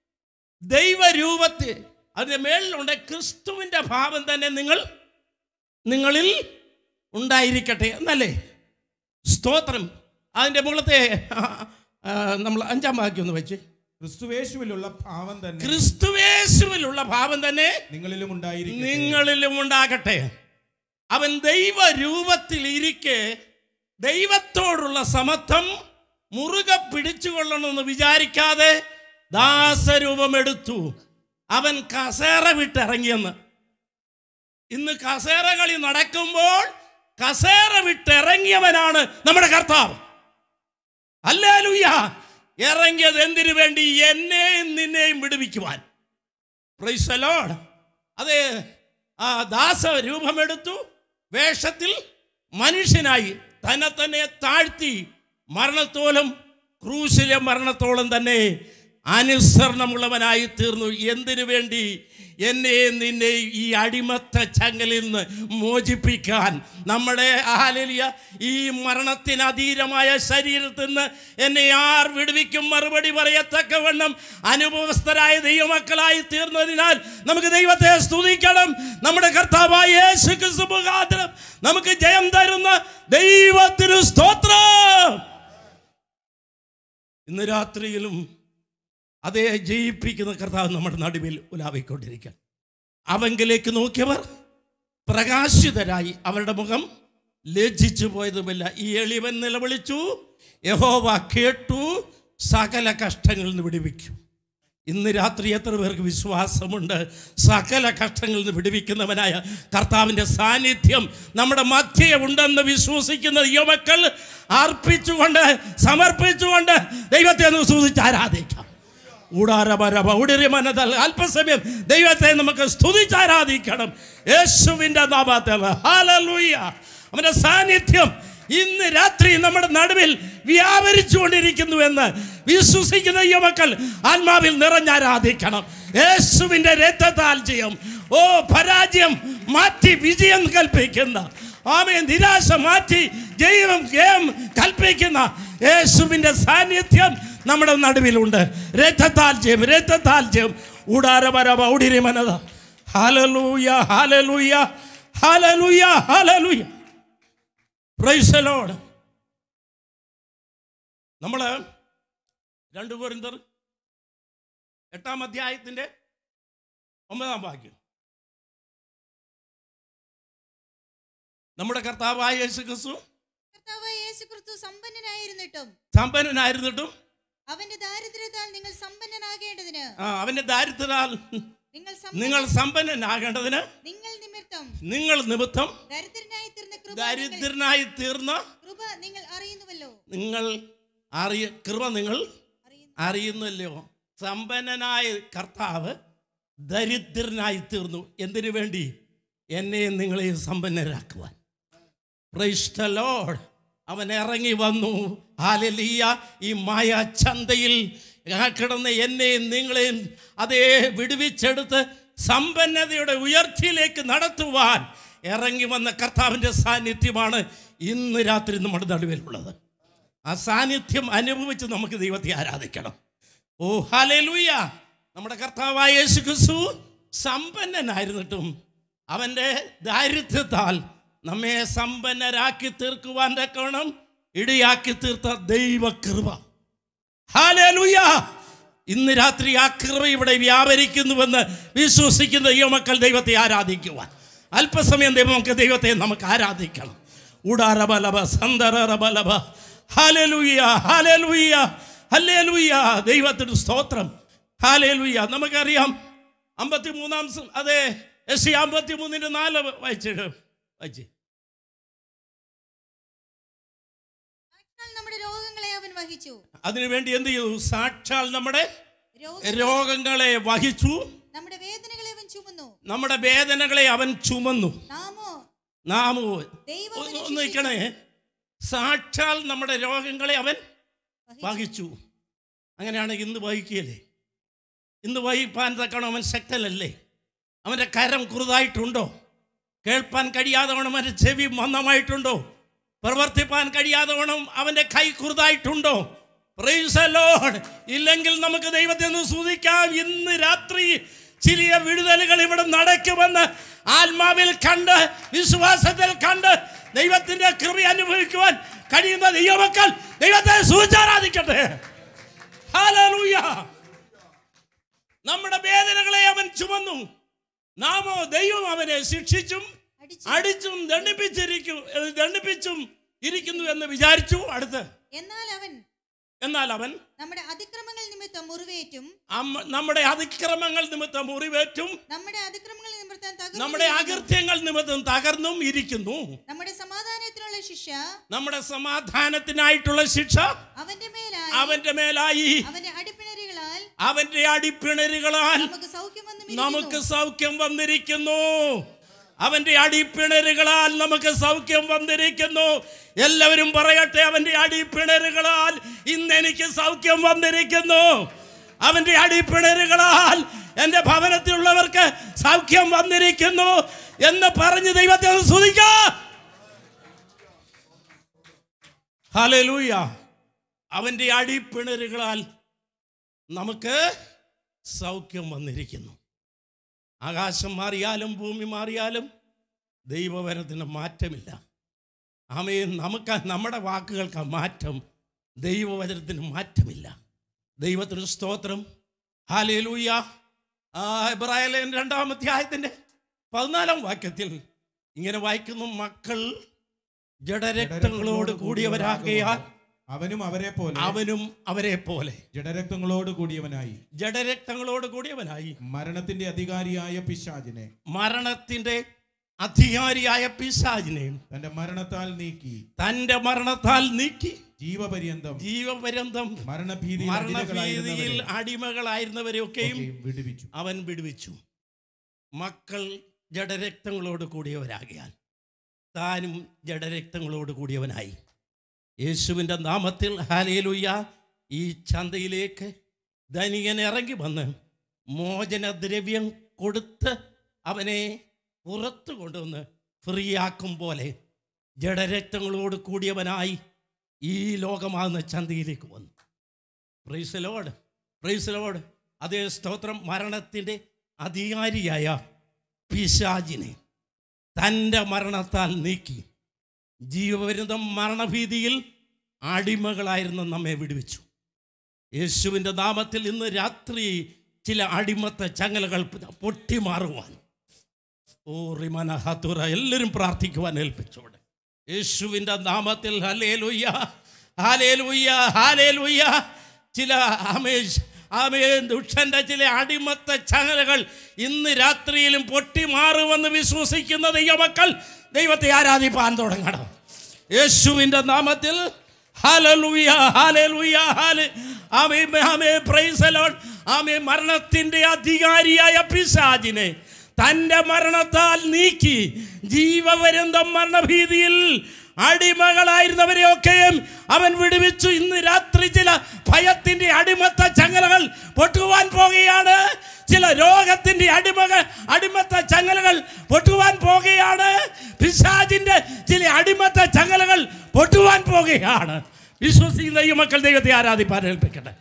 ദൈവരൂപത്തെ അതിന്റെ മേളിലുണ്ട് ക്രിസ്തുവിന്റെ ഭാവം തന്നെ നിങ്ങൾ നിങ്ങളിൽ ഉണ്ടായിരിക്കട്ടെ എന്നല്ലേ സ്തോത്രം അതിന്റെ മുകളത്തെ ആ, ആ, നമ്മൾ അഞ്ചാം വാക്യം ഒന്ന് വെച്ച് ക്രിസ്തുവേശുവിലുള്ള ഭാവം തന്നെ ക്രിസ്തുവേശുവിലുള്ള ഭാവം തന്നെ നിങ്ങളിലും ഉണ്ടായിരിക്കും നിങ്ങളിലും ഉണ്ടാകട്ടെ അവൻ ദൈവരൂപത്തിൽ ഇരിക്കെ ദൈവത്തോടുള്ള സമത്വം മുറുകെ പിടിച്ചുകൊള്ളണമെന്ന് വിചാരിക്കാതെ ദാസരൂപമെടുത്തു അവൻ കസേര വിട്ടിറങ്ങിയെന്ന് ഇന്ന് കസേര കളി നടക്കുമ്പോൾ കസേര വിട്ടിറങ്ങിയവനാണ് നമ്മുടെ കർത്താവ് അല്ലേലൂയ ഇറങ്ങിയത് എന്തിനു വേണ്ടി എന്നെയും നിന്നെയും വിടുവിക്കുവാൻ Praise the Lord. അതെ ആ ദാസ രൂപമെടുത്തു വേഷത്തിൽ മനുഷ്യനായി തന്നെ തന്നെ താഴ്ത്തി മരണത്തോളം ക്രൂശിലെ മരണത്തോളം തന്നെ അനുസരണമുള്ളവനായി തീർന്നു എന്തിനു വേണ്ടി എന്നെയും നിന്നെ ഈ അടിമത്ത ചങ്ങലിൽ നിന്ന് മോചിപ്പിക്കാൻ നമ്മുടെ ആലിയ ഈ മരണത്തിന് അധീരമായ ശരീരത്തിൽ നിന്ന് എന്നെ ആർ വിടുവിക്കും മറുപടി പറയത്തക്കവണ്ണം അനുഭവസ്ഥരായ ദൈവമക്കളായി തീർന്നതിനാൽ നമുക്ക് ദൈവത്തെ സ്തുതിക്കണം നമ്മുടെ കർത്താവായ യേശു ക്രിസ്തു മുഖാന്തരം നമുക്ക് ജയം തരുന്ന ദൈവത്തിന് സ്തോത്രം ഇന്ന് രാത്രിയിലും അതേ ജയിപ്പിക്കുന്ന കർത്താവ് നമ്മുടെ നടുവിൽ ഉലാവിക്കൊണ്ടിരിക്കാൻ അവങ്കിലേക്ക് നോക്കിയവർ പ്രകാശിതരായി അവരുടെ മുഖം ലജ്ജിച്ചു പോയതുമില്ല ഈ എളിവൻ നിലവിളിച്ചു യഹോവ കേട്ടു സകല കഷ്ടങ്ങളിൽ നിന്ന് വിടുവിക്കും ഇന്ന് രാത്രി എത്ര പേർക്ക് വിശ്വാസമുണ്ട് സകല കഷ്ടങ്ങളിൽ നിന്ന് വിടുവിക്കുന്നവനായ കർത്താവിൻ്റെ സാന്നിധ്യം നമ്മുടെ മധ്യേ ഉണ്ടെന്ന് വിശ്വസിക്കുന്ന യുവക്കൾ അർപ്പിച്ചുകൊണ്ട് സമർപ്പിച്ചുകൊണ്ട് ദൈവത്തെ ഒന്ന് സൂചിച്ച് ആരാധിക്കാം ഊടാരപരമ ഉടരി മനതൽ അല്പസമയം ദൈവത്തെ നമുക്ക് സ്തുതിച്ചാരാധിക്കണം യേശുവിൻ്റെ നാമത്തിൽ ഹാലലൂയ അവൻ്റെ സാന്നിധ്യം ഇന്ന് രാത്രി നമ്മുടെ നടുവിൽ വ്യാപരിച്ചുകൊണ്ടിരിക്കുന്നു എന്ന് വിശ്വസിക്കുന്ന യുവക്കൾ ആത്മാവിൽ നിറഞ്ഞാരാധിക്കണം യേശുവിൻ്റെ രക്തത്താൽ ജയം ഓ പരാജയം മാറ്റി വിജയം കൽപ്പിക്കുന്ന ആമേ നിരാശ മാറ്റി ജൈവം ജയം കൽപ്പിക്കുന്ന യേശുവിൻ്റെ സാന്നിധ്യം നമ്മുടെ നടുവിലുണ്ട് രക്തത്താൽ ജയം രക്തത്താൽ ജയം ഊടാരപരമ ഊടിരി മനത hallelujah hallelujah hallelujah hallelujah praise Lord നമ്മൾ രണ്ട് കോരിന്തർ എട്ടാം അധ്യായത്തിന്റെ ഒമ്പതാം വാക്യം നമ്മുടെ കർത്താവായ യേശു ക്രിസ്തു കർത്താവായ യേശു ക്രിസ്തു സമ്പന്നനായിരുന്നിട്ടും സമ്പന്നനായിരുന്നിട്ടും അവന്റെ ദാരിദ്ര്യത്താൽ നിങ്ങൾ സമ്പന്നനാകേണ്ടതിന് ആ, അവന്റെ ദാരിദ്ര്യത്താൽ നിങ്ങൾ നിങ്ങൾ സമ്പന്ന- സമ്പന്നനാകേണ്ടതിന് നിങ്ങൾ നിമിത്തം നിങ്ങൾ നിമിത്തം ദരിദ്രനായി തീർന്ന കൃപ നിങ്ങൾ- ദരിദ്രനായി തീർന്ന കൃപ നിങ്ങൾ അറിയുന്നുവല്ലോ നിങ്ങൾ അറിയ കൃപ നിങ്ങൾ അറിയുന്നു അറിയുന്നല്ലോ സമ്പന്നനായ കർത്താവ് ദരിദ്രനായി തീർന്നു എന്തിനു വേണ്ടി എന്നെയും നിങ്ങളെയും സമ്പന്നരാക്കുവാൻ Praise the Lord. അവൻ ഇറങ്ങി വന്നു ഹാലലിയ ഈ മായ ചന്തയിൽ കിടന്ന് എന്നെയും നിങ്ങളെയും അതേ വിടുവിച്ചെടുത്ത് സമ്പന്നതയുടെ ഉയർച്ചയിലേക്ക് നടത്തുവാൻ ഇറങ്ങി വന്ന കർത്താവിൻ്റെ സാന്നിധ്യമാണ് ഇന്ന് രാത്രി നമ്മുടെ നടുവിലുള്ളത് ആ സാന്നിധ്യം അനുഭവിച്ച് നമുക്ക് ദൈവത്തെ ആരാധിക്കണം ഓ ഹാലേലൂയ നമ്മുടെ കർത്താവായ യേശു ക്രിസ്തു സമ്പന്നനായിരുന്നിട്ടും അവൻ്റെ ദാരിദ്ര്യത്താൽ നമ്മെ സമ്പന്നരാക്കി തീർക്കുവാൻ തക്കവണ്ണം ഇടയാക്കി തീർത്ത ദൈവകൃപ ഹാലേലൂയ ഇന്ന് രാത്രി ആ കൃപ ഇവിടെ വ്യാപരിക്കുന്നുവെന്ന് വിശ്വസിക്കുന്ന ദൈവമക്കൾ ദൈവത്തെ ആരാധിക്കുവാൻ അല്പസമയം ദൈവം നമുക്ക് ദൈവത്തെ നമുക്ക് ആരാധിക്കണം ഉടാറബലഭ സന്ദറബലഭ ഹാലേലൂയ ഹാലേലൂയ ഹല്ലേലൂയ ദൈവത്തിന് സ്തോത്രം ഹാലേലൂയ നമുക്കറിയാം അമ്പത്തി മൂന്നാം അതെ എസ് സി അമ്പത്തി മൂന്നിൻ്റെ നാല് വായിച്ചിട്ട് വായിച്ച് സാക്ഷാൽ നമ്മുടെ രോഗങ്ങളെ അവൻ വഹിച്ചു അതിനുവേണ്ടി എന്ത് ചെയ്തു സാക്ഷാൽ നമ്മുടെ രോഗ രോഗങ്ങളെ വഹിച്ചു നമ്മുടെ വേദനകളെ അവൻ ചുമന്നു നമ്മുടെ വേദനകളെ അവൻ ചുമന്നു നാമോ നാമോ ദൈവം ഒന്ന് അവനെ ഒന്ന് നിൽക്കണേ സാക്ഷാൽ നമ്മുടെ രോഗങ്ങളെ അവൻ വഹിച്ചു. വഹിച്ചു അങ്ങനെയാണ് ഇന്ന് വഹിക്കുകയല്ലേ ഇന്ന് വഹിപ്പാൻ തക്കണം അവൻ ശക്തനല്ലേ അവൻ്റെ കരം കുറുതായിട്ടുണ്ടോ കേൾപ്പാൻ കഴിയാതെ വണ്ണം അവൻ്റെ ചെവി മന്ദമായിട്ടുണ്ടോ പ്രവർത്തിപ്പാൻ കഴിയാതെ വണ്ണം അവൻ്റെ കൈ കുറുതായിട്ടുണ്ടോ Praise the Lord. ഇല്ലെങ്കിൽ നമുക്ക് ദൈവത്തെ ഒന്ന് സൂചിക്കാം ഇന്ന് രാത്രി ചില വിടുതലുകൾ ഇവിടെ നടക്കുമെന്ന് ആത്മാവിൽ കണ്ട് വിശ്വാസത്തിൽ കണ്ട് ദൈവത്തിന്റെ കൃപ അനുഭവിക്കുവാൻ കഴിയുന്ന ദൈവമക്കൾ ദൈവത്തെ സൂചാരാധിക്കട്ടെ ഹല്ലേലൂയ നമ്മുടെ വേദനകളെ അവൻ ചുമന്നു നാമോ ദൈവം അവനെ ശിക്ഷിച്ചും അടിച്ചു അടിച്ചും ദണ്ഡിപ്പിച്ചിരിക്കും ഏ, ദണ്ഡിപ്പിച്ചും ഇരിക്കുന്നു എന്ന് വിചാരിച്ചു അടുത്ത് എന്നാൽ അവൻ എന്നാൽ അവൻ നമ്മുടെ അതിക്രമങ്ങൾ നിമിത്തം മുറിവേറ്റും അമ്മ- നമ്മുടെ അതിക്രമങ്ങൾ നിമിത്തം മുറിവേറ്റും നമ്മുടെ അതിക്രമങ്ങൾ നിമിത്തം തകർന്നും നമ്മുടെ ഇരിക്കുന്നു. അകൃത്യങ്ങൾ നിമിത്തം തകർന്നും ഇരിക്കുന്നു നമ്മുടെ സമാധാനത്തിനുള്ള ശിക്ഷ നമ്മുടെ സമാധാനത്തിനായിട്ടുള്ള ശിക്ഷ അവന്റെ മേലായി അവന്റെ മേലായി അവന്റെ അടിപ്പിണരുകളാൽ അവന്റെ അടിപ്പിണരുകളാൽ നമുക്ക് സൗഖ്യം വന്നു നമുക്ക് സൗഖ്യം വന്നിരിക്കുന്നു അവന്റെ അടിപ്പിണരുകളാൽ നമുക്ക് സൗഖ്യം വന്നിരിക്കുന്നു എല്ലാവരും പറയട്ടെ അവന്റെ അടിപ്പിണരുകളാൽ ഇന്ന് എനിക്ക് സൗഖ്യം വന്നിരിക്കുന്നു അവന്റെ അടിപ്പിണരുകളാൽ എൻ്റെ ഭവനത്തിലുള്ളവർക്ക് സൗഖ്യം വന്നിരിക്കുന്നു എന്ന് പറഞ്ഞ് ദൈവത്തെ ഒന്ന് സ്തുതിക്കാം ഹല്ലേലൂയ അവന്റെ അടിപ്പിണരുകളാൽ നമുക്ക് സൗഖ്യം വന്നിരിക്കുന്നു ആകാശം മാറിയാലും ഭൂമി മാറിയാലും ദൈവവരത്തിന് മാറ്റമില്ല ആമയെ നമുക്ക് നമ്മുടെ വാക്കുകൾക്ക് മാറ്റം ദൈവവചനത്തിന് മാറ്റമില്ല ദൈവത്തിന് സ്തോത്രം ഹാലേലൂയ ആ ഇബ്രാഹിം രണ്ടാം അധ്യായത്തിൻ്റെ പതിനാലാം വാക്യത്തിൽ ഇങ്ങനെ വായിക്കുന്നു മക്കൾ ജഡരക്തങ്ങളോട് കൂടിയവരാകയാൽ അവനും അവരെ പോലെ അവനും അവരെ പോലെ ജഡരക്തങ്ങളോട് കൂടിയവനായി ജഡരക്തങ്ങളോട് കൂടിയവനായി മരണത്തിന്റെ അധികാരിയായ പിശാചിനെ മരണത്തിന്റെ അധികാരിയായ പിശാചിനെയും തന്റെ മരണത്താൽ നീക്കി തന്റെ മരണത്താൽ നീക്കി ജീവപര്യന്തം ജീവപര്യന്തം മരണഭീതിയിൽ മരണഭീതിയിൽ അടിമകളായിരുന്നവരെ അടിമകളായിരുന്നവരെയൊക്കെയും ഒക്കെയും വിടുവിച്ചു അവൻ വിടുവിച്ചു മക്കൾ ജഡരക്തങ്ങളോട് കൂടിയവരാകിയാൽ താനും ജഡരക്തങ്ങളോട് കൂടിയവനായി യേശുവിൻ്റെ നാമത്തിൽ ഹാലേലുയ്യ ഈ ചന്തയിലേക്ക് ധനികൻ ഇറങ്ങി വന്ന് മോചനദ്രവ്യം കൊടുത്ത് അവനെ പുറത്തു കൊണ്ടുവന്ന് ഫ്രീയാക്കും പോലെ ജഡരക്തങ്ങളോട് കൂടിയവനായി ഈ ലോകമാകുന്ന ചന്തയിലേക്ക് വന്നു പ്രൈസലോട് പ്രൈസലോട് അതേ സ്തോത്രം മരണത്തിൻ്റെ അധികാരിയായ പിശാജിനെ തൻ്റെ മരണത്താൽ നീക്കി ജീവപര്യന്തം മരണഭീതിയിൽ അടിമകളായിരുന്ന നമ്മെ വിടുവിച്ചു യേശുവിൻ്റെ നാമത്തിൽ ഇന്ന് രാത്രി ചില അടിമത്ത ചങ്ങലകൾ പൊട്ടിമാറുവാൻ ഓ റിമന ഹത്തുറ എല്ലാവരും പ്രാർത്ഥിക്കുവാൻ ഏൽപ്പിച്ചോടെ യേശുവിൻ്റെ നാമത്തിൽ ഹലേലുയ്യ ഹാലേലുയ്യ ഹാലേലുയ്യ ചില ആമേഷ് ആമേ ദുഷ്ടന്റെ ചില അടിമത്ത ചങ്ങലകൾ ഇന്ന് രാത്രിയിലും പൊട്ടിമാറുമെന്ന് വിശ്വസിക്കുന്ന ദൈവമക്കൾ ദൈവത്തെ ആരാധിപ്പാൻ തുടങ്ങണം യേശുവിൻ്റെ നാമത്തിൽ ഹല്ലേലൂയ ഹല്ലേലൂയ ഹാലെ ആമേ ആമേ പ്രൈസ് ദി ലോർഡ് ആമേ മരണത്തിൻ്റെ അധികാരിയായ പിശാചിനെ തൻ്റെ മരണത്താൽ നീക്കി ജീവപര്യന്തം മരണഭീതിയിൽ അടിമകളായിരുന്നവരെയൊക്കെയും അവൻ വിടുവിച്ചു ഇന്ന് രാത്രി ചില ഭയത്തിൻ്റെ അടിമത്ത ചങ്ങലകൾ പൊട്ടുവാൻ പോകുകയാണ് ചില രോഗത്തിൻ്റെ അടിമകൾ അടിമത്ത ചങ്ങലകൾ പൊട്ടുവാൻ പോകുകയാണ് പോകുകയാണ് പിശാചിന്റെ ചില അടിമത്ത ചങ്ങലകൾ പൊട്ടുവാൻ പോകുകയാണ് വിശ്വസിക്കുന്ന ഈ മക്കൾ ദൈവത്തെ ആരാധിപ്പാൻ ഏൽപ്പിക്കട്ടെ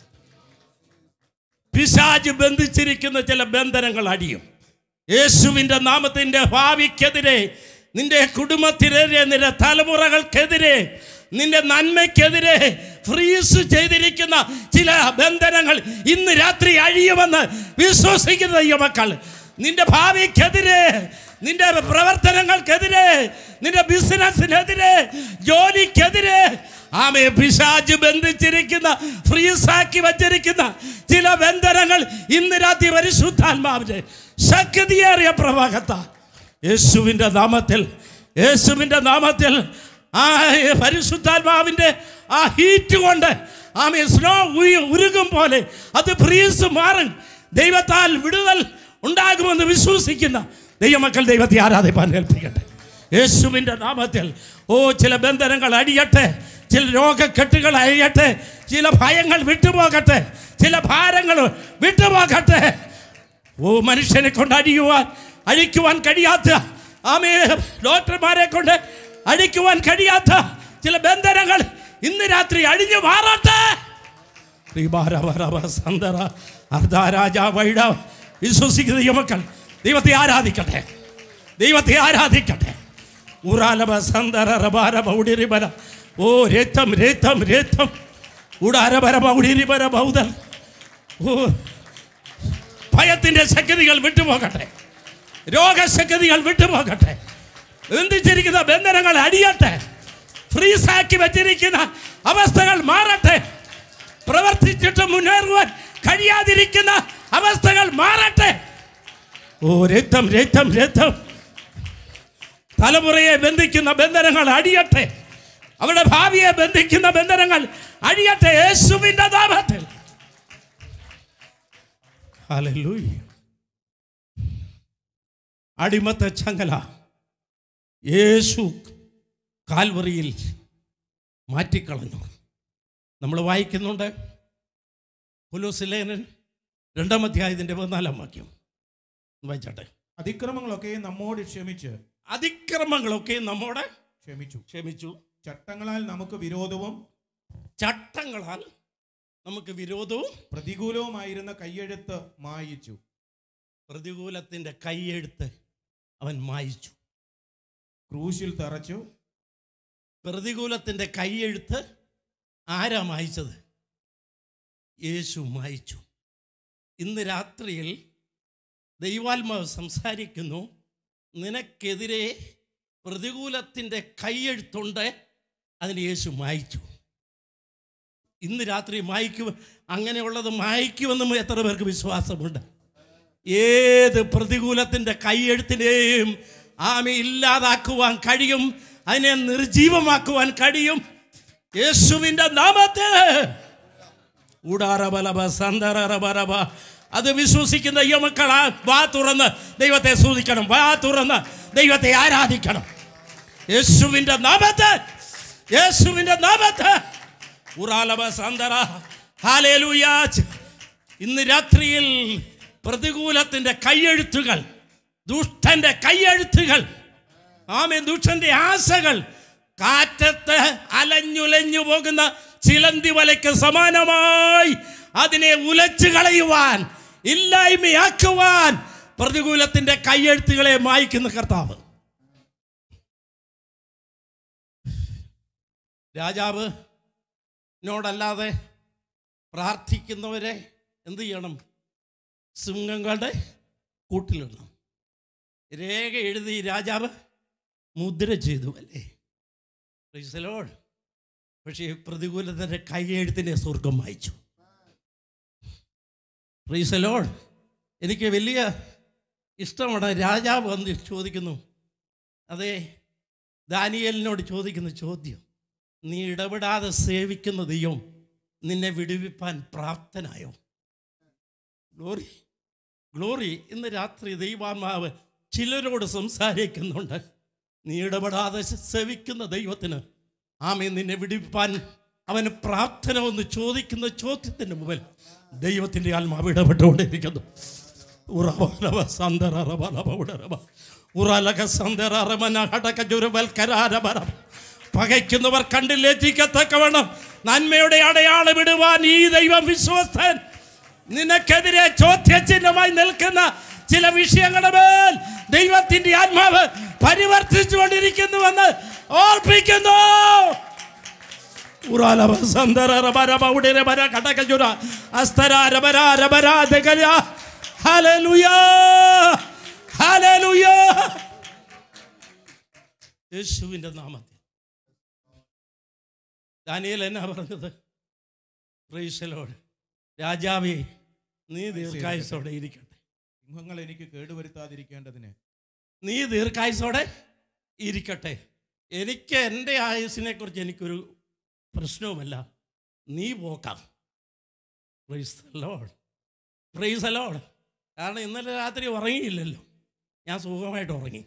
പിശാജ് ബന്ധിച്ചിരിക്കുന്ന ചില ബന്ധനങ്ങൾ അടിയും യേശുവിൻ്റെ നാമത്തിൻ്റെ ഭാവിക്കെതിരെ നിന്റെ കുടുംബത്തിനെതിരെ നിന്റെ തലമുറകൾക്കെതിരെ നിന്റെ നന്മയ്ക്കെതിരെ ഫ്രീസ് ചെയ്തിരിക്കുന്ന ചില ബന്ധനങ്ങൾ ഇന്ന് രാത്രി അഴിയുമെന്ന് വിശ്വസിക്കുന്ന ഈ മക്കൾ നിന്റെ ഭാവിക്കെതിരെ നിന്റെ പ്രവർത്തനങ്ങൾക്കെതിരെ നിന്റെ ബിസിനസ്സിനെതിരെ ജോലിക്കെതിരെ ആമെ പിശാജ് ബന്ധിച്ചിരിക്കുന്ന ഫ്രീസാക്കി വച്ചിരിക്കുന്ന ചില ബന്ധനങ്ങൾ ഇന്ന് രാത്രി പരിശുദ്ധാത്മാവിന്റെ ശക്തിയേറിയ പ്രവാഹത്താൽ യേശുവിൻ്റെ നാമത്തിൽ യേശുവിൻ്റെ നാമത്തിൽ ആ പരിശുദ്ധാത്മാവിൻ്റെ ആ ഹീറ്റ് കൊണ്ട് ആമെ സ്നോ ഉരുകും പോലെ അത് ഫ്രീസ് മാറും ദൈവത്താൽ വിടുതൽ ഉണ്ടാകുമെന്ന് വിശ്വസിക്കുന്ന ദൈവമക്കൾ ദൈവത്തെ ആരാധിപ്പാൻ ഏൽപ്പിക്കട്ടെ യേശുവിൻ്റെ നാമത്തിൽ ഓ ചില ബന്ധനങ്ങൾ അടിയട്ടെ ചില രോഗക്കെട്ടുകൾ അഴിയട്ടെ ചില ഭയങ്ങൾ വിട്ടുപോകട്ടെ ചില ഭാരങ്ങൾ വിട്ടുപോകട്ടെ ഓ മനുഷ്യനെ കൊണ്ട് അടിയുവാൻ അഴിക്കുവാൻ കഴിയാത്ത ആമേ ഡോക്ടർമാരെ കൊണ്ട് അഴിക്കുവാൻ കഴിയാത്ത ചില ബന്ധനങ്ങൾ ഇന്ന് രാത്രി അഴിഞ്ഞു മാറട്ടെ സന്തറ അർദ്ധരാജ വൈഡ വിശ്വസിക്കുന്ന യുവക്കൾ ദൈവത്തെ ആരാധിക്കട്ടെ ദൈവത്തെ ആരാധിക്കട്ടെ ഉറാലബ സന്തര റബാരബ ഉടിരിബല ഓ രേത്തം രേത്തം രേത്തം ഉടാരബരബ ഉടിരിബര ബൗദൽ ഓ ഭയത്തിന്റെ ശക്തികൾ വിട്ടുപോകട്ടെ രോഗശക്തികൾ വിട്ടുപോകട്ടെ ബന്ധിച്ചിരിക്കുന്ന ബന്ധനങ്ങൾ അടിയട്ടെ ഫ്രീസാക്കി വെച്ചിരിക്കുന്ന അവസ്ഥകൾ മാറട്ടെ പ്രവർത്തിച്ചിട്ട് മുന്നേറുവാൻ കഴിയാതിരിക്കുന്ന അവസ്ഥകൾ മാറട്ടെ ഓ രക്തം രക്തം രക്തം തലമുറയെ ബന്ധിക്കുന്ന ബന്ധനങ്ങൾ അടിയട്ടെ അവരുടെ ഭാവിയെ ബന്ധിക്കുന്ന ബന്ധനങ്ങൾ അടിയട്ടെ യേശുവിന്റെ നാമത്തിൽ ഹല്ലേലൂയ അടിമത്ത ചങ്ങല യേശു കാൽവറിയിൽ മാറ്റിക്കളഞ്ഞു നമ്മൾ വായിക്കുന്നുണ്ട് പുലോസിലേനൻ രണ്ടാം അധ്യായത്തിൻ്റെ പതിനാലാം വാക്യം വായിച്ചാട്ടെ അതിക്രമങ്ങളൊക്കെ നമ്മോട് ക്ഷമിച്ച് അതിക്രമങ്ങളൊക്കെ നമ്മോട് ക്ഷമിച്ചു ക്ഷമിച്ചു ചട്ടങ്ങളാൽ നമുക്ക് വിരോധവും ചട്ടങ്ങളാൽ നമുക്ക് വിരോധവും പ്രതികൂലവുമായിരുന്ന കയ്യെഴുത്ത് മായിച്ചു പ്രതികൂലത്തിൻ്റെ കൈയെഴുത്ത് അവൻ മായിച്ചു ക്രൂശിൽ തറച്ചു പ്രതികൂലത്തിൻ്റെ കൈയെഴുത്ത് ആരാ മായിച്ചത് യേശു മായിച്ചു ഇന്ന് രാത്രിയിൽ ദൈവാത്മാവ് സംസാരിക്കുന്നു നിനക്കെതിരെ പ്രതികൂലത്തിൻ്റെ കൈയെഴുത്തുണ്ട് അതിന് യേശു മായിച്ചു ഇന്ന് രാത്രി മായ്ക്കും അങ്ങനെയുള്ളത് മായ്ക്കുമെന്നും എത്ര പേർക്ക് വിശ്വാസമുണ്ട് ഏത് പ്രതികൂലത്തിൻ്റെ കൈയെഴുത്തിനെയും ആമി ഇല്ലാതാക്കുവാൻ കഴിയും അതിനെ നിർജീവമാക്കുവാൻ കഴിയും യേശുവിൻ്റെ നാമത്തിൽ ഊടാറബലബ സന്തറബറബ അത് വിശ്വസിക്കുന്ന യുമക്കൾ ആ വാ തുറന്ന് ദൈവത്തെ സൂചിക്കണം വാ തുറന്ന് ദൈവത്തെ ആരാധിക്കണം യേശുവിൻ്റെ നാമത്ത് യേശുവിൻ്റെ നാമത്ത് ഉറാലബ സന്തറ ഹാലേലൂയാ ഇന്ന് രാത്രിയിൽ പ്രതികൂലത്തിൻ്റെ കൈയെഴുത്തുകൾ ദുഷ്ടന്റെ കൈയെഴുത്തുകൾ ആമേ ദുഷ്ടന്റെ ആശകൾ കാറ്റത്ത് അലഞ്ഞുലഞ്ഞു പോകുന്ന ചിലന്തി വലയ്ക്ക് സമാനമായി അതിനെ ഉലച്ചു കളയുവാൻ ഇല്ലായ്മയാക്കുവാൻ പ്രതികൂലത്തിന്റെ കൈയെഴുത്തുകളെ മായ്ക്കുന്ന കർത്താവ് രാജാവ് നോടല്ലാതെ പ്രാർത്ഥിക്കുന്നവരെ എന്ത് ചെയ്യണം സിംഹങ്ങളുടെ കൂട്ടിലിടണം രേഖ എഴുതി രാജാവ് മുദ്ര ചെയ്തു അല്ലേ പ്രീസലോട് പക്ഷേ പ്രതികൂലത്തിൻ്റെ കൈയെഴുത്തിനെ സ്വർഗം വായിച്ചു പ്രീസലോട് എനിക്ക് വലിയ ഇഷ്ടമാണ് രാജാവ് വന്ന് ചോദിക്കുന്നു അതെ ദാനിയലിനോട് ചോദിക്കുന്ന ചോദ്യം നീ ഇടപെടാതെ സേവിക്കുന്ന ദൈവം നിന്നെ വിടുവിപ്പാൻ പ്രാപ്തനായോ ഗ്ലോറി ഗ്ലോറി ഇന്ന് രാത്രി ദൈവാത്മാവ് ചിലരോട് സംസാരിക്കുന്നുണ്ട് നീ ഇടപെടാതെ സേവിക്കുന്ന ദൈവത്തിന് ആമേ നിന്നെ വിടിപ്പാൻ അവന് പ്രാർത്ഥന ഒന്ന് ചോദിക്കുന്ന ചോദ്യത്തിന് മുമ്പിൽ ദൈവത്തിൻ്റെ ആത്മാവ് ഇടപെട്ടുകൊണ്ടിരിക്കുന്നു ഉറവലവ സന്തറവലവ ഉടരവ ഉറലക സന്ദരമന ഹടക ജുരുവൽക്കരാരമരം പകയ്ക്കുന്നവർ കണ്ട് ലജ്ജിക്കത്തക്കവണ്ണം നന്മയുടെ അടയാളം ഇടുവാൻ ഈ ദൈവം വിശ്വസ്തൻ നിനക്കെതിരെ ചോദ്യചിഹ്നമായി നിൽക്കുന്ന ചില വിഷയങ്ങളുടെ മേൽ ദൈവത്തിന്റെ ആത്മാവ് പരിവർത്തിച്ചുകൊണ്ടിരിക്കുന്നുവെന്ന് ഓർപ്പിക്കുന്നു ഉറാലവ സന്ദരരബരബ ഉടിരബര കടകജുര അസ്തരാരബരാരബരാ ദഗല ഹല്ലേലൂയ ഹല്ലേലൂയ യേശുവിൻ്റെ നാമത്തിൽ ദാനിയേൽ എന്നാ പറഞ്ഞത് പ്രൈസലോട് രാജാവേ നീ ദീർഘായുസോടെ ഇരിക്കട്ടെ സിംഹങ്ങൾ എനിക്ക് കേടുവരുത്താതിരിക്കേണ്ടതിന് നീ ദീർഘായുസോടെ ഇരിക്കട്ടെ എനിക്ക് എൻ്റെ ആയുസിനെ കുറിച്ച് എനിക്കൊരു പ്രശ്നവുമല്ല നീ പോക്കാം പ്രൈസ് ലോഡ് പ്രൈസ് ലോഡ് കാരണം ഇന്നലെ രാത്രി ഉറങ്ങിയില്ലല്ലോ ഞാൻ സുഖമായിട്ട് ഉറങ്ങി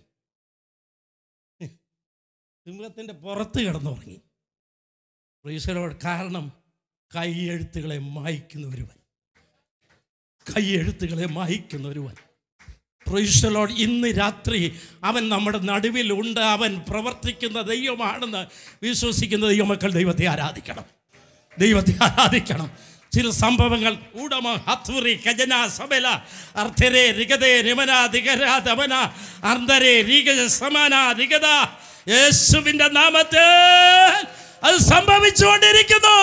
സിംഹത്തിൻ്റെ പുറത്ത് കിടന്നുറങ്ങി പ്രൈസ് ലോഡ് കാരണം കൈയെഴുത്തുകളെ മായ്ക്കുന്ന ഒരുവൻ കൈയെഴുത്തുകളെ മായ്ക്കുന്ന ഒരുവൻ പ്രൈസലോട് ഇന്ന് രാത്രി അവൻ നമ്മുടെ നടുവിലുണ്ട് അവൻ പ്രവർത്തിക്കുന്ന ദൈവമാണെന്ന് വിശ്വസിക്കുന്ന ദൈവമക്കൾ ദൈവത്തെ ആരാധിക്കണം ദൈവത്തെ ആരാധിക്കണം ചില സംഭവങ്ങൾ ഉടമ ഹത്തുറി ഖജന സബല അർത്ഥരെ രിഗതേ നിമന ദിഗര ദമന അർദ്ധരെ രിഗ സമാന ദിഗത യേശുവിൻ്റെ നാമത്തിൽ അത് സംഭവിച്ചുകൊണ്ടിരിക്കുന്നു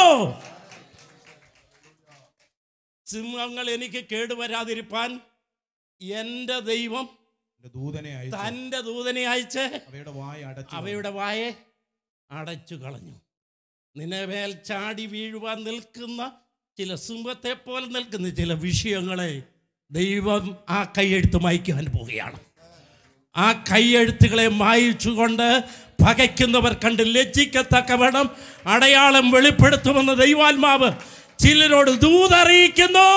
സിംഹങ്ങൾ എനിക്ക് കേടുവരാതിരിപ്പാൻ എൻ്റെ ദൈവം എന്റെ ദൂതനെ അയച്ചു തൻ്റെ ദൂതനെ അയച്ച് അവയുടെ വായ അടച്ചു അവയുടെ വായെ അടച്ചു കളഞ്ഞു നിന്നെ മേൽ ചാടി വീഴുവാൻ നിൽക്കുന്ന ചില സിംഹത്തെ പോലെ നിൽക്കുന്ന ചില വിഷയങ്ങളെ ദൈവം ആ കൈയെഴുത്ത് മായ്ക്കുവാൻ പോവുകയാണ് ആ കൈയെഴുത്തുകളെ മായിച്ചുകൊണ്ട് പകയ്ക്കുന്നവർ കണ്ട് ലജ്ജിക്കത്തക്കവണ്ണം അടയാളം വെളിപ്പെടുത്തുമെന്ന് ദൈവാത്മാവ് ചിലരോട് ദൂതറിയിക്കുന്നു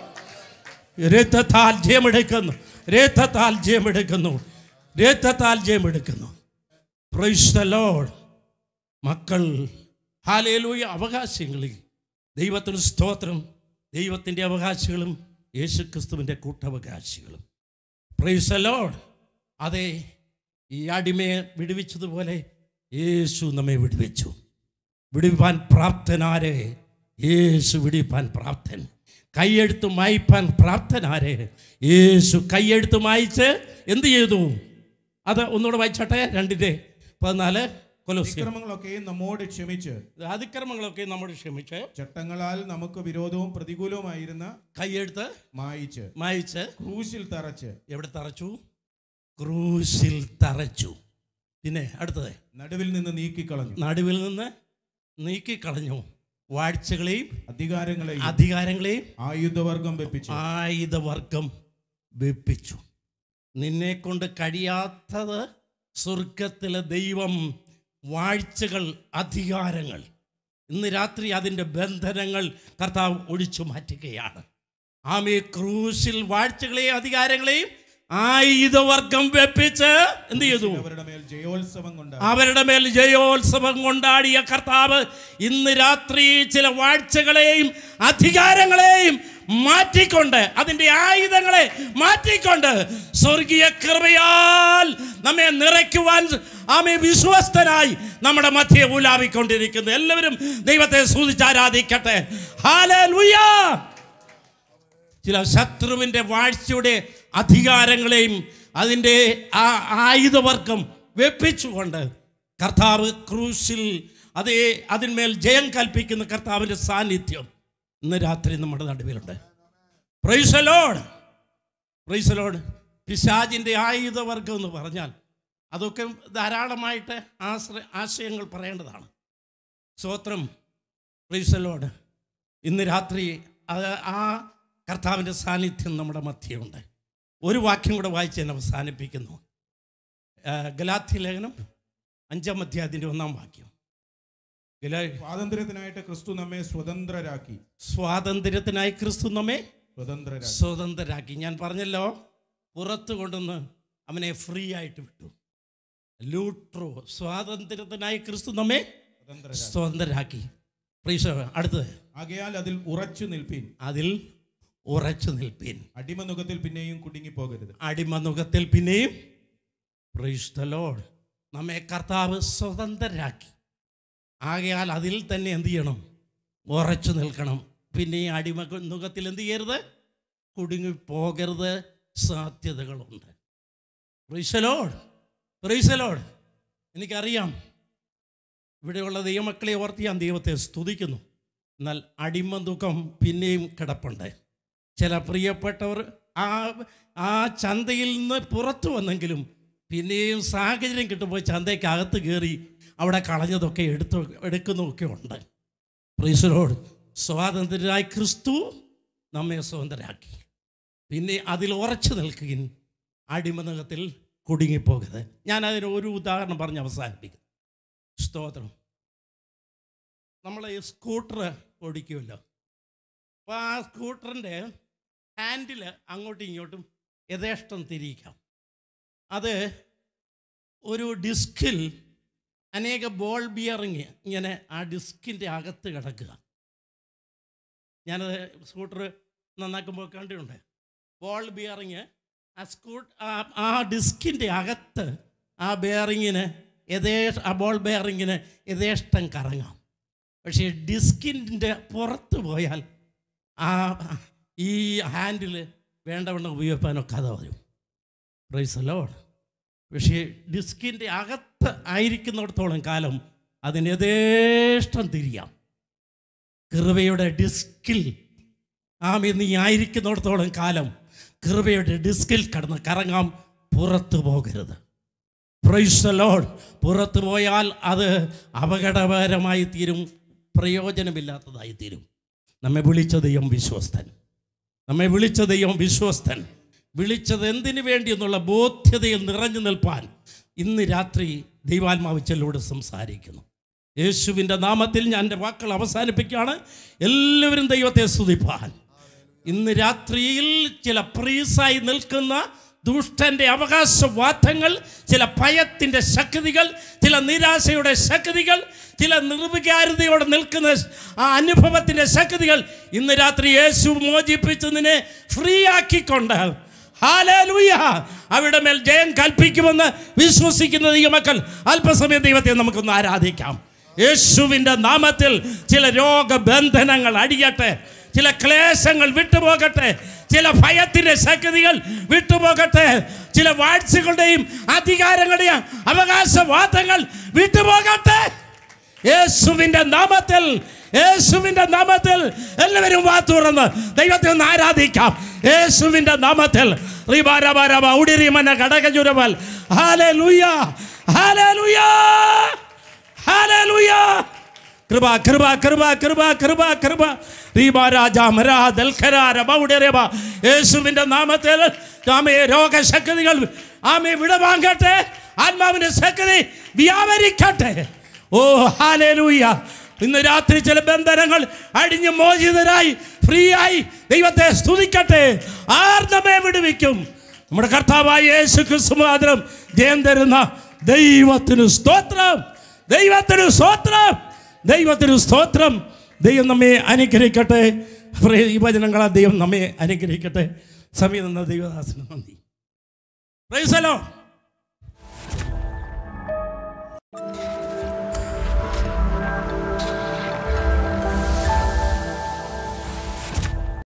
രക്തത്താൽ ജയമെടുക്കുന്നു രക്തത്താൽ ജയമെടുക്കുന്നു രക്തത്താൽ ജയമെടുക്കുന്നു പ്രൈസ് ദ ലോഡ് മക്കൾ ഹാലേലൂയ അവകാശങ്ങളിൽ ദൈവത്തിന് സ്തോത്രം ദൈവത്തിൻ്റെ അവകാശികളും യേശുക്രിസ്തുവിൻ്റെ കൂട്ടവകാശികളും പ്രൈസ് ദ ലോഡ് അതെ ഈ അടിമയെ വിടുവിച്ചതുപോലെ യേശു നമ്മെ വിടുവിച്ചു വിടുവിപ്പാൻ പ്രാപ്തനാരെ യേശു വിടുവിപ്പാൻ പ്രാപ്തൻ കൈയെഴുത്ത് മായ്പാൻ പ്രാപ്തനാരെ യേശു കൈയെഴുത്ത് മായ്ച്ച് എന്ത് ചെയ്തു അത് ഒന്നുകൂടെ വായിച്ചട്ടെ രണ്ടിൻ്റെ പതിനാല് കൊലോസിയം അതിക്രമങ്ങളൊക്കെയും നമ്മോട് ക്ഷമിച്ച് അതിക്രമങ്ങളൊക്കെ നമ്മോട് ക്ഷമിച്ച് ചട്ടങ്ങളാൽ നമുക്ക് വിരോധവും പ്രതികൂലവുമായിരുന്ന കൈയെഴുത്ത് മായിച്ച് മായിച്ച് ക്രൂശിൽ തറച്ച് എവിടെ തറച്ചു ക്രൂശിൽ തറച്ചു പിന്നെ അടുത്തത് നടുവിൽ നിന്ന് നീക്കിക്കളഞ്ഞു നടുവിൽ നിന്ന് നീക്കിക്കളഞ്ഞു വാഴ്ചകളെയും അധികാരങ്ങളെയും അധികാരങ്ങളെയും ആയുധവർഗം വെപ്പിച്ചു ആയുധവർഗം വെപ്പിച്ചു നിന്നെ കൊണ്ട് കഴിയാത്തത് സ്വർഗത്തിലെ ദൈവം വാഴ്ചകൾ അധികാരങ്ങൾ ഇന്ന് രാത്രി അതിൻ്റെ ബന്ധനങ്ങൾ കർത്താവ് ഒഴിച്ചു മാറ്റുകയാണ് ആമേ ക്രൂശിൽ വാഴ്ചകളെയും അധികാരങ്ങളെയും ആയുധവർഗം വെപ്പിച്ച് എന്ത് ചെയ്തു അവരുടെ മേൽ ജയോത്സവം കൊണ്ട് അവരുടെ മേൽ ജയോത്സവം കൊണ്ടാടിയ കർത്താവ് ഇന്ന് രാത്രി ചില വാഴ്ചകളെയും അധികാരങ്ങളെയും മാറ്റിക്കൊണ്ട് അതിൻ്റെ ആയുധങ്ങളെ മാറ്റിക്കൊണ്ട് സ്വർഗീയ കൃപയാൽ നമ്മെ നിറയ്ക്കുവാൻ ആമെ വിശ്വസ്തനായി നമ്മുടെ മധ്യ ഉലാവിക്കൊണ്ടിരിക്കുന്നു എല്ലാവരും ദൈവത്തെ സൂചിച്ചാരാധിക്കട്ടെ ഹാലൂയ ചില ശത്രുവിൻ്റെ വാഴ്ചയുടെ അധികാരങ്ങളെയും അതിൻ്റെ ആ ആയുധവർഗം വെപ്പിച്ചുകൊണ്ട് കർത്താവ് ക്രൂശിൽ അതേ അതിന്മേൽ ജയം കൽപ്പിക്കുന്ന കർത്താവിൻ്റെ സാന്നിധ്യം ഇന്ന് രാത്രി നമ്മുടെ നടുവിലുണ്ട് പ്രൈസലോഡ് പ്രൈസലോഡ് പിശാജിൻ്റെ ആയുധവർഗം എന്ന് പറഞ്ഞാൽ അതൊക്കെ ധാരാളമായിട്ട് ആശ്ര ആശയങ്ങൾ പറയേണ്ടതാണ് സ്തോത്രം പ്രൈസലോഡ് ഇന്ന് രാത്രി അത് ആ കർത്താവിൻ്റെ സാന്നിധ്യം നമ്മുടെ മധ്യമുണ്ട് ഒരു വാക്യം കൂടെ വായിച്ച് ഞാൻ അവസാനിപ്പിക്കുന്നു ആ, ഗലാത്യ ലേഖനം അഞ്ചാം അധ്യായത്തിൻ്റെ ഒന്നാം വാക്യം ഗലാ സ്വാതന്ത്ര്യത്തിനായിട്ട് ക്രിസ്തു നമ്മെ സ്വതന്ത്രരാക്കി സ്വാതന്ത്ര്യത്തിനായി ക്രിസ്തു നമ്മെ സ്വതന്ത്രരാക്കി സ്വതന്ത്രരാക്കി ഞാൻ പറഞ്ഞല്ലോ പുറത്ത് കൊണ്ടുവന്ന് അവനെ ഫ്രീ ആയിട്ട് വിട്ടു ലൂട്രോ സ്വാതന്ത്ര്യത്തിനായി ക്രിസ്തു നമ്മെ സ്വതന്ത്രരാക്കി സ്വതന്ത്രരാക്കി പ്രീശ അടുത്തത് ആകയാൽ അതിൽ ഉറച്ചു നിൽപ്പീൻ അതിൽ ഉറച്ചു നിൽപ്പീൻ അടിമനുഖത്തിൽ പിന്നെയും കുടുങ്ങിപ്പോകരുത് അടിമനുഖത്തിൽ പിന്നെയും പ്രൈസ് ദ ലോഡ് നമ്മെ കർത്താവ് സ്വതന്ത്രരാക്കി ആകയാൽ അതിൽ തന്നെ എന്ത് ചെയ്യണം ഉറച്ചു നിൽക്കണം പിന്നെ ഈ അടിമ മുഖത്തിൽ എന്ത് ചെയ്യരുത് കുടുങ്ങി പോകരുത് സാധ്യതകളുണ്ട് പ്രൈസലോഡ് പ്രൈസലോഡ് എനിക്കറിയാം ഇവിടെയുള്ള ദൈവമക്കളെ ഓർത്ത് ഞാൻ ദൈവത്തെ സ്തുതിക്കുന്നു എന്നാൽ അടിമ ദുഃഖം പിന്നെയും കിടപ്പുണ്ട് ചില പ്രിയപ്പെട്ടവർ ആ ആ ചന്തയിൽ നിന്ന് പുറത്തു വന്നെങ്കിലും പിന്നെയും സാഹചര്യം കിട്ടുമ്പോൾ ചന്തയ്ക്കകത്ത് കയറി അവിടെ കളഞ്ഞതൊക്കെ എടുത്തു എടുക്കുന്നതൊക്കെ ഉണ്ട് പ്രീസലോട് സ്വാതന്ത്ര്യരായ ക്രിസ്തു നമ്മെ സ്വതന്ത്രരാക്കി പിന്നെ അതിൽ ഉറച്ചു നിൽക്കുകയും അടിമനകത്തിൽ കുടുങ്ങിപ്പോകരുത് ഞാൻ അതിന് ഒരു ഉദാഹരണം പറഞ്ഞ് അവസാനിപ്പിക്കും സ്തോത്രം നമ്മൾ ഈ സ്കൂട്ടർ ഓടിക്കുമല്ലോ അപ്പോൾ ആ സ്കൂട്ടറിൻ്റെ ഹാൻഡിൽ അങ്ങോട്ടും ഇങ്ങോട്ടും യഥേഷ്ടം തിരിയിക്കാം അത് ഒരു ഡിസ്കിൽ അനേക ബോൾ ബിയറിങ് ഇങ്ങനെ ആ ഡിസ്കിൻ്റെ അകത്ത് കിടക്കുക ഞാനത് സ്കൂട്ടർ നന്നാക്കുമ്പോൾ കണ്ടിട്ടുണ്ട് ബോൾ ബിയറിങ് ആ സ്കൂട്ട് ആ- ആ ഡിസ്കിൻ്റെ അകത്ത് ആ ബെയറിങ്ങിന് യഥേ ആ ബോൾ ബെയറിങ്ങിന് യഥേഷ്ടം കറങ്ങാം പക്ഷേ ഡിസ്കിൻ്റെ പുറത്ത് പോയാൽ ആ ഈ ഹാൻഡിൽ വേണ്ടവണ്ണം ഉപയോഗിക്കാനൊക്കാതെ വരും പ്രൈസ് ലോഡ് പക്ഷേ ഡിസ്കിൻ്റെ അകത്ത് ആയിരിക്കുന്നിടത്തോളം കാലം അതിന് യഥേഷ്ടം തിരിയാം കൃപയുടെ ഡിസ്കിൽ ആമി നീ ആയിരിക്കുന്നിടത്തോളം കാലം കൃപയുടെ ഡിസ്കിൽ കടന്ന് കറങ്ങാം പുറത്തു പോകരുത് പ്രൈസ് ലോഡ് പുറത്തു പോയാൽ അത് അപകടകരമായി തീരും പ്രയോജനമില്ലാത്തതായി തീരും നമ്മെ വിളിച്ച ദൈവം വിശ്വസ്തൻ നമ്മെ വിളിച്ച ദൈവം വിശ്വസ്തൻ വിളിച്ചത് എന്തിനു വേണ്ടി എന്നുള്ള ബോധ്യതയിൽ നിറഞ്ഞു നിൽപ്പാൻ ഇന്ന് രാത്രി ദൈവാത്മാവിച്ചലൂടെ സംസാരിക്കുന്നു യേശുവിൻ്റെ നാമത്തിൽ ഞാൻ എൻ്റെ വാക്കുകൾ അവസാനിപ്പിക്കുകയാണ് എല്ലാവരും ദൈവത്തെ സ്തുതിപ്പാൻ ഇന്ന് രാത്രിയിൽ ചില പ്രീസായി നിൽക്കുന്ന ദുഷ്ടന്റെ അവകാശവാദങ്ങൾ ചില ഭയത്തിൻ്റെ ശക്തികൾ ചില നിരാശയുടെ ശക്തികൾ ചില നിർവികാരതയോടെ നിൽക്കുന്ന ആ അനുഭവത്തിൻ്റെ ശക്തികൾ ഇന്ന് രാത്രി യേശു മോചിപ്പിച്ചതിനെ ഫ്രീ ആക്കിക്കൊണ്ട് ഹാലേലൂയ അവിടെ മേൽ ജയം കൽപ്പിക്കുമെന്ന് വിശ്വസിക്കുന്ന ഈ മക്കൾ അല്പസമയം ദൈവത്തെ നമുക്കൊന്ന് ആരാധിക്കാം യേശുവിൻ്റെ നാമത്തിൽ ചില രോഗബന്ധനങ്ങൾ അടിയട്ടെ ചില ക്ലേശങ്ങൾ വിട്ടുപോകട്ടെ ചില ഭയത്തിൻ്റെ ശക്തികൾ വിട്ടുപോകട്ടെ ചില വാഴ്ചകളുടെയും അധികാരങ്ങളുടെയും അവകാശവാദങ്ങൾ വിട്ടുപോകട്ടെ യേശുവിൻ്റെ നാമത്തിൽ യേശുവിൻ്റെ നാമത്തിൽ എല്ലാവരും വാ തുറന്ന് ദൈവത്തെ ഒന്ന് ആരാധിക്കാം യേശുവിൻ്റെ നാമത്തിൽ റിബാരബാരബ ഉടിരിമന കടകജുരവൽ ഹാലേ ലുയ ഹാലേ ലുയ ഹാലേ ലുയ കൃപ കൃപ കൃപ കൃപ കൃപ കൃപ റീബാരാജാമരാ യേശുവിൻ്റെ നാമത്തിൽ ആമയെ രോഗശക്തികൾ ആമയെ വിടവാങ്ങട്ടെ ആത്മാവിൻ്റെ ശക്തി വ്യാപരിക്കട്ടെ ഓ ഹാലേലൂയ ഇന്ന് രാത്രി ചില ബന്ധനങ്ങൾ അടിഞ്ഞ് മോചിതരായി ഫ്രീ ആയി ദൈവത്തെ സ്തുതിക്കട്ടെ ആർ നമ്മെ വിടുവിക്കും നമ്മുടെ കർത്താവായ യേശു ക്രിസ്തു മാത്രം ജയം തരുന്ന ദൈവത്തിന് സ്തോത്രം ദൈവത്തിന് സ്തോത്രം ദൈവത്തിന് സ്തോത്രം ദൈവം നമ്മെ അനുഗ്രഹിക്കട്ടെ പ്രിയ- ഈ വചനങ്ങളാൽ ദൈവം നമ്മെ അനുഗ്രഹിക്കട്ടെ സമയം തന്ന ദൈവദാസന് നന്ദി പ്രൈസലോ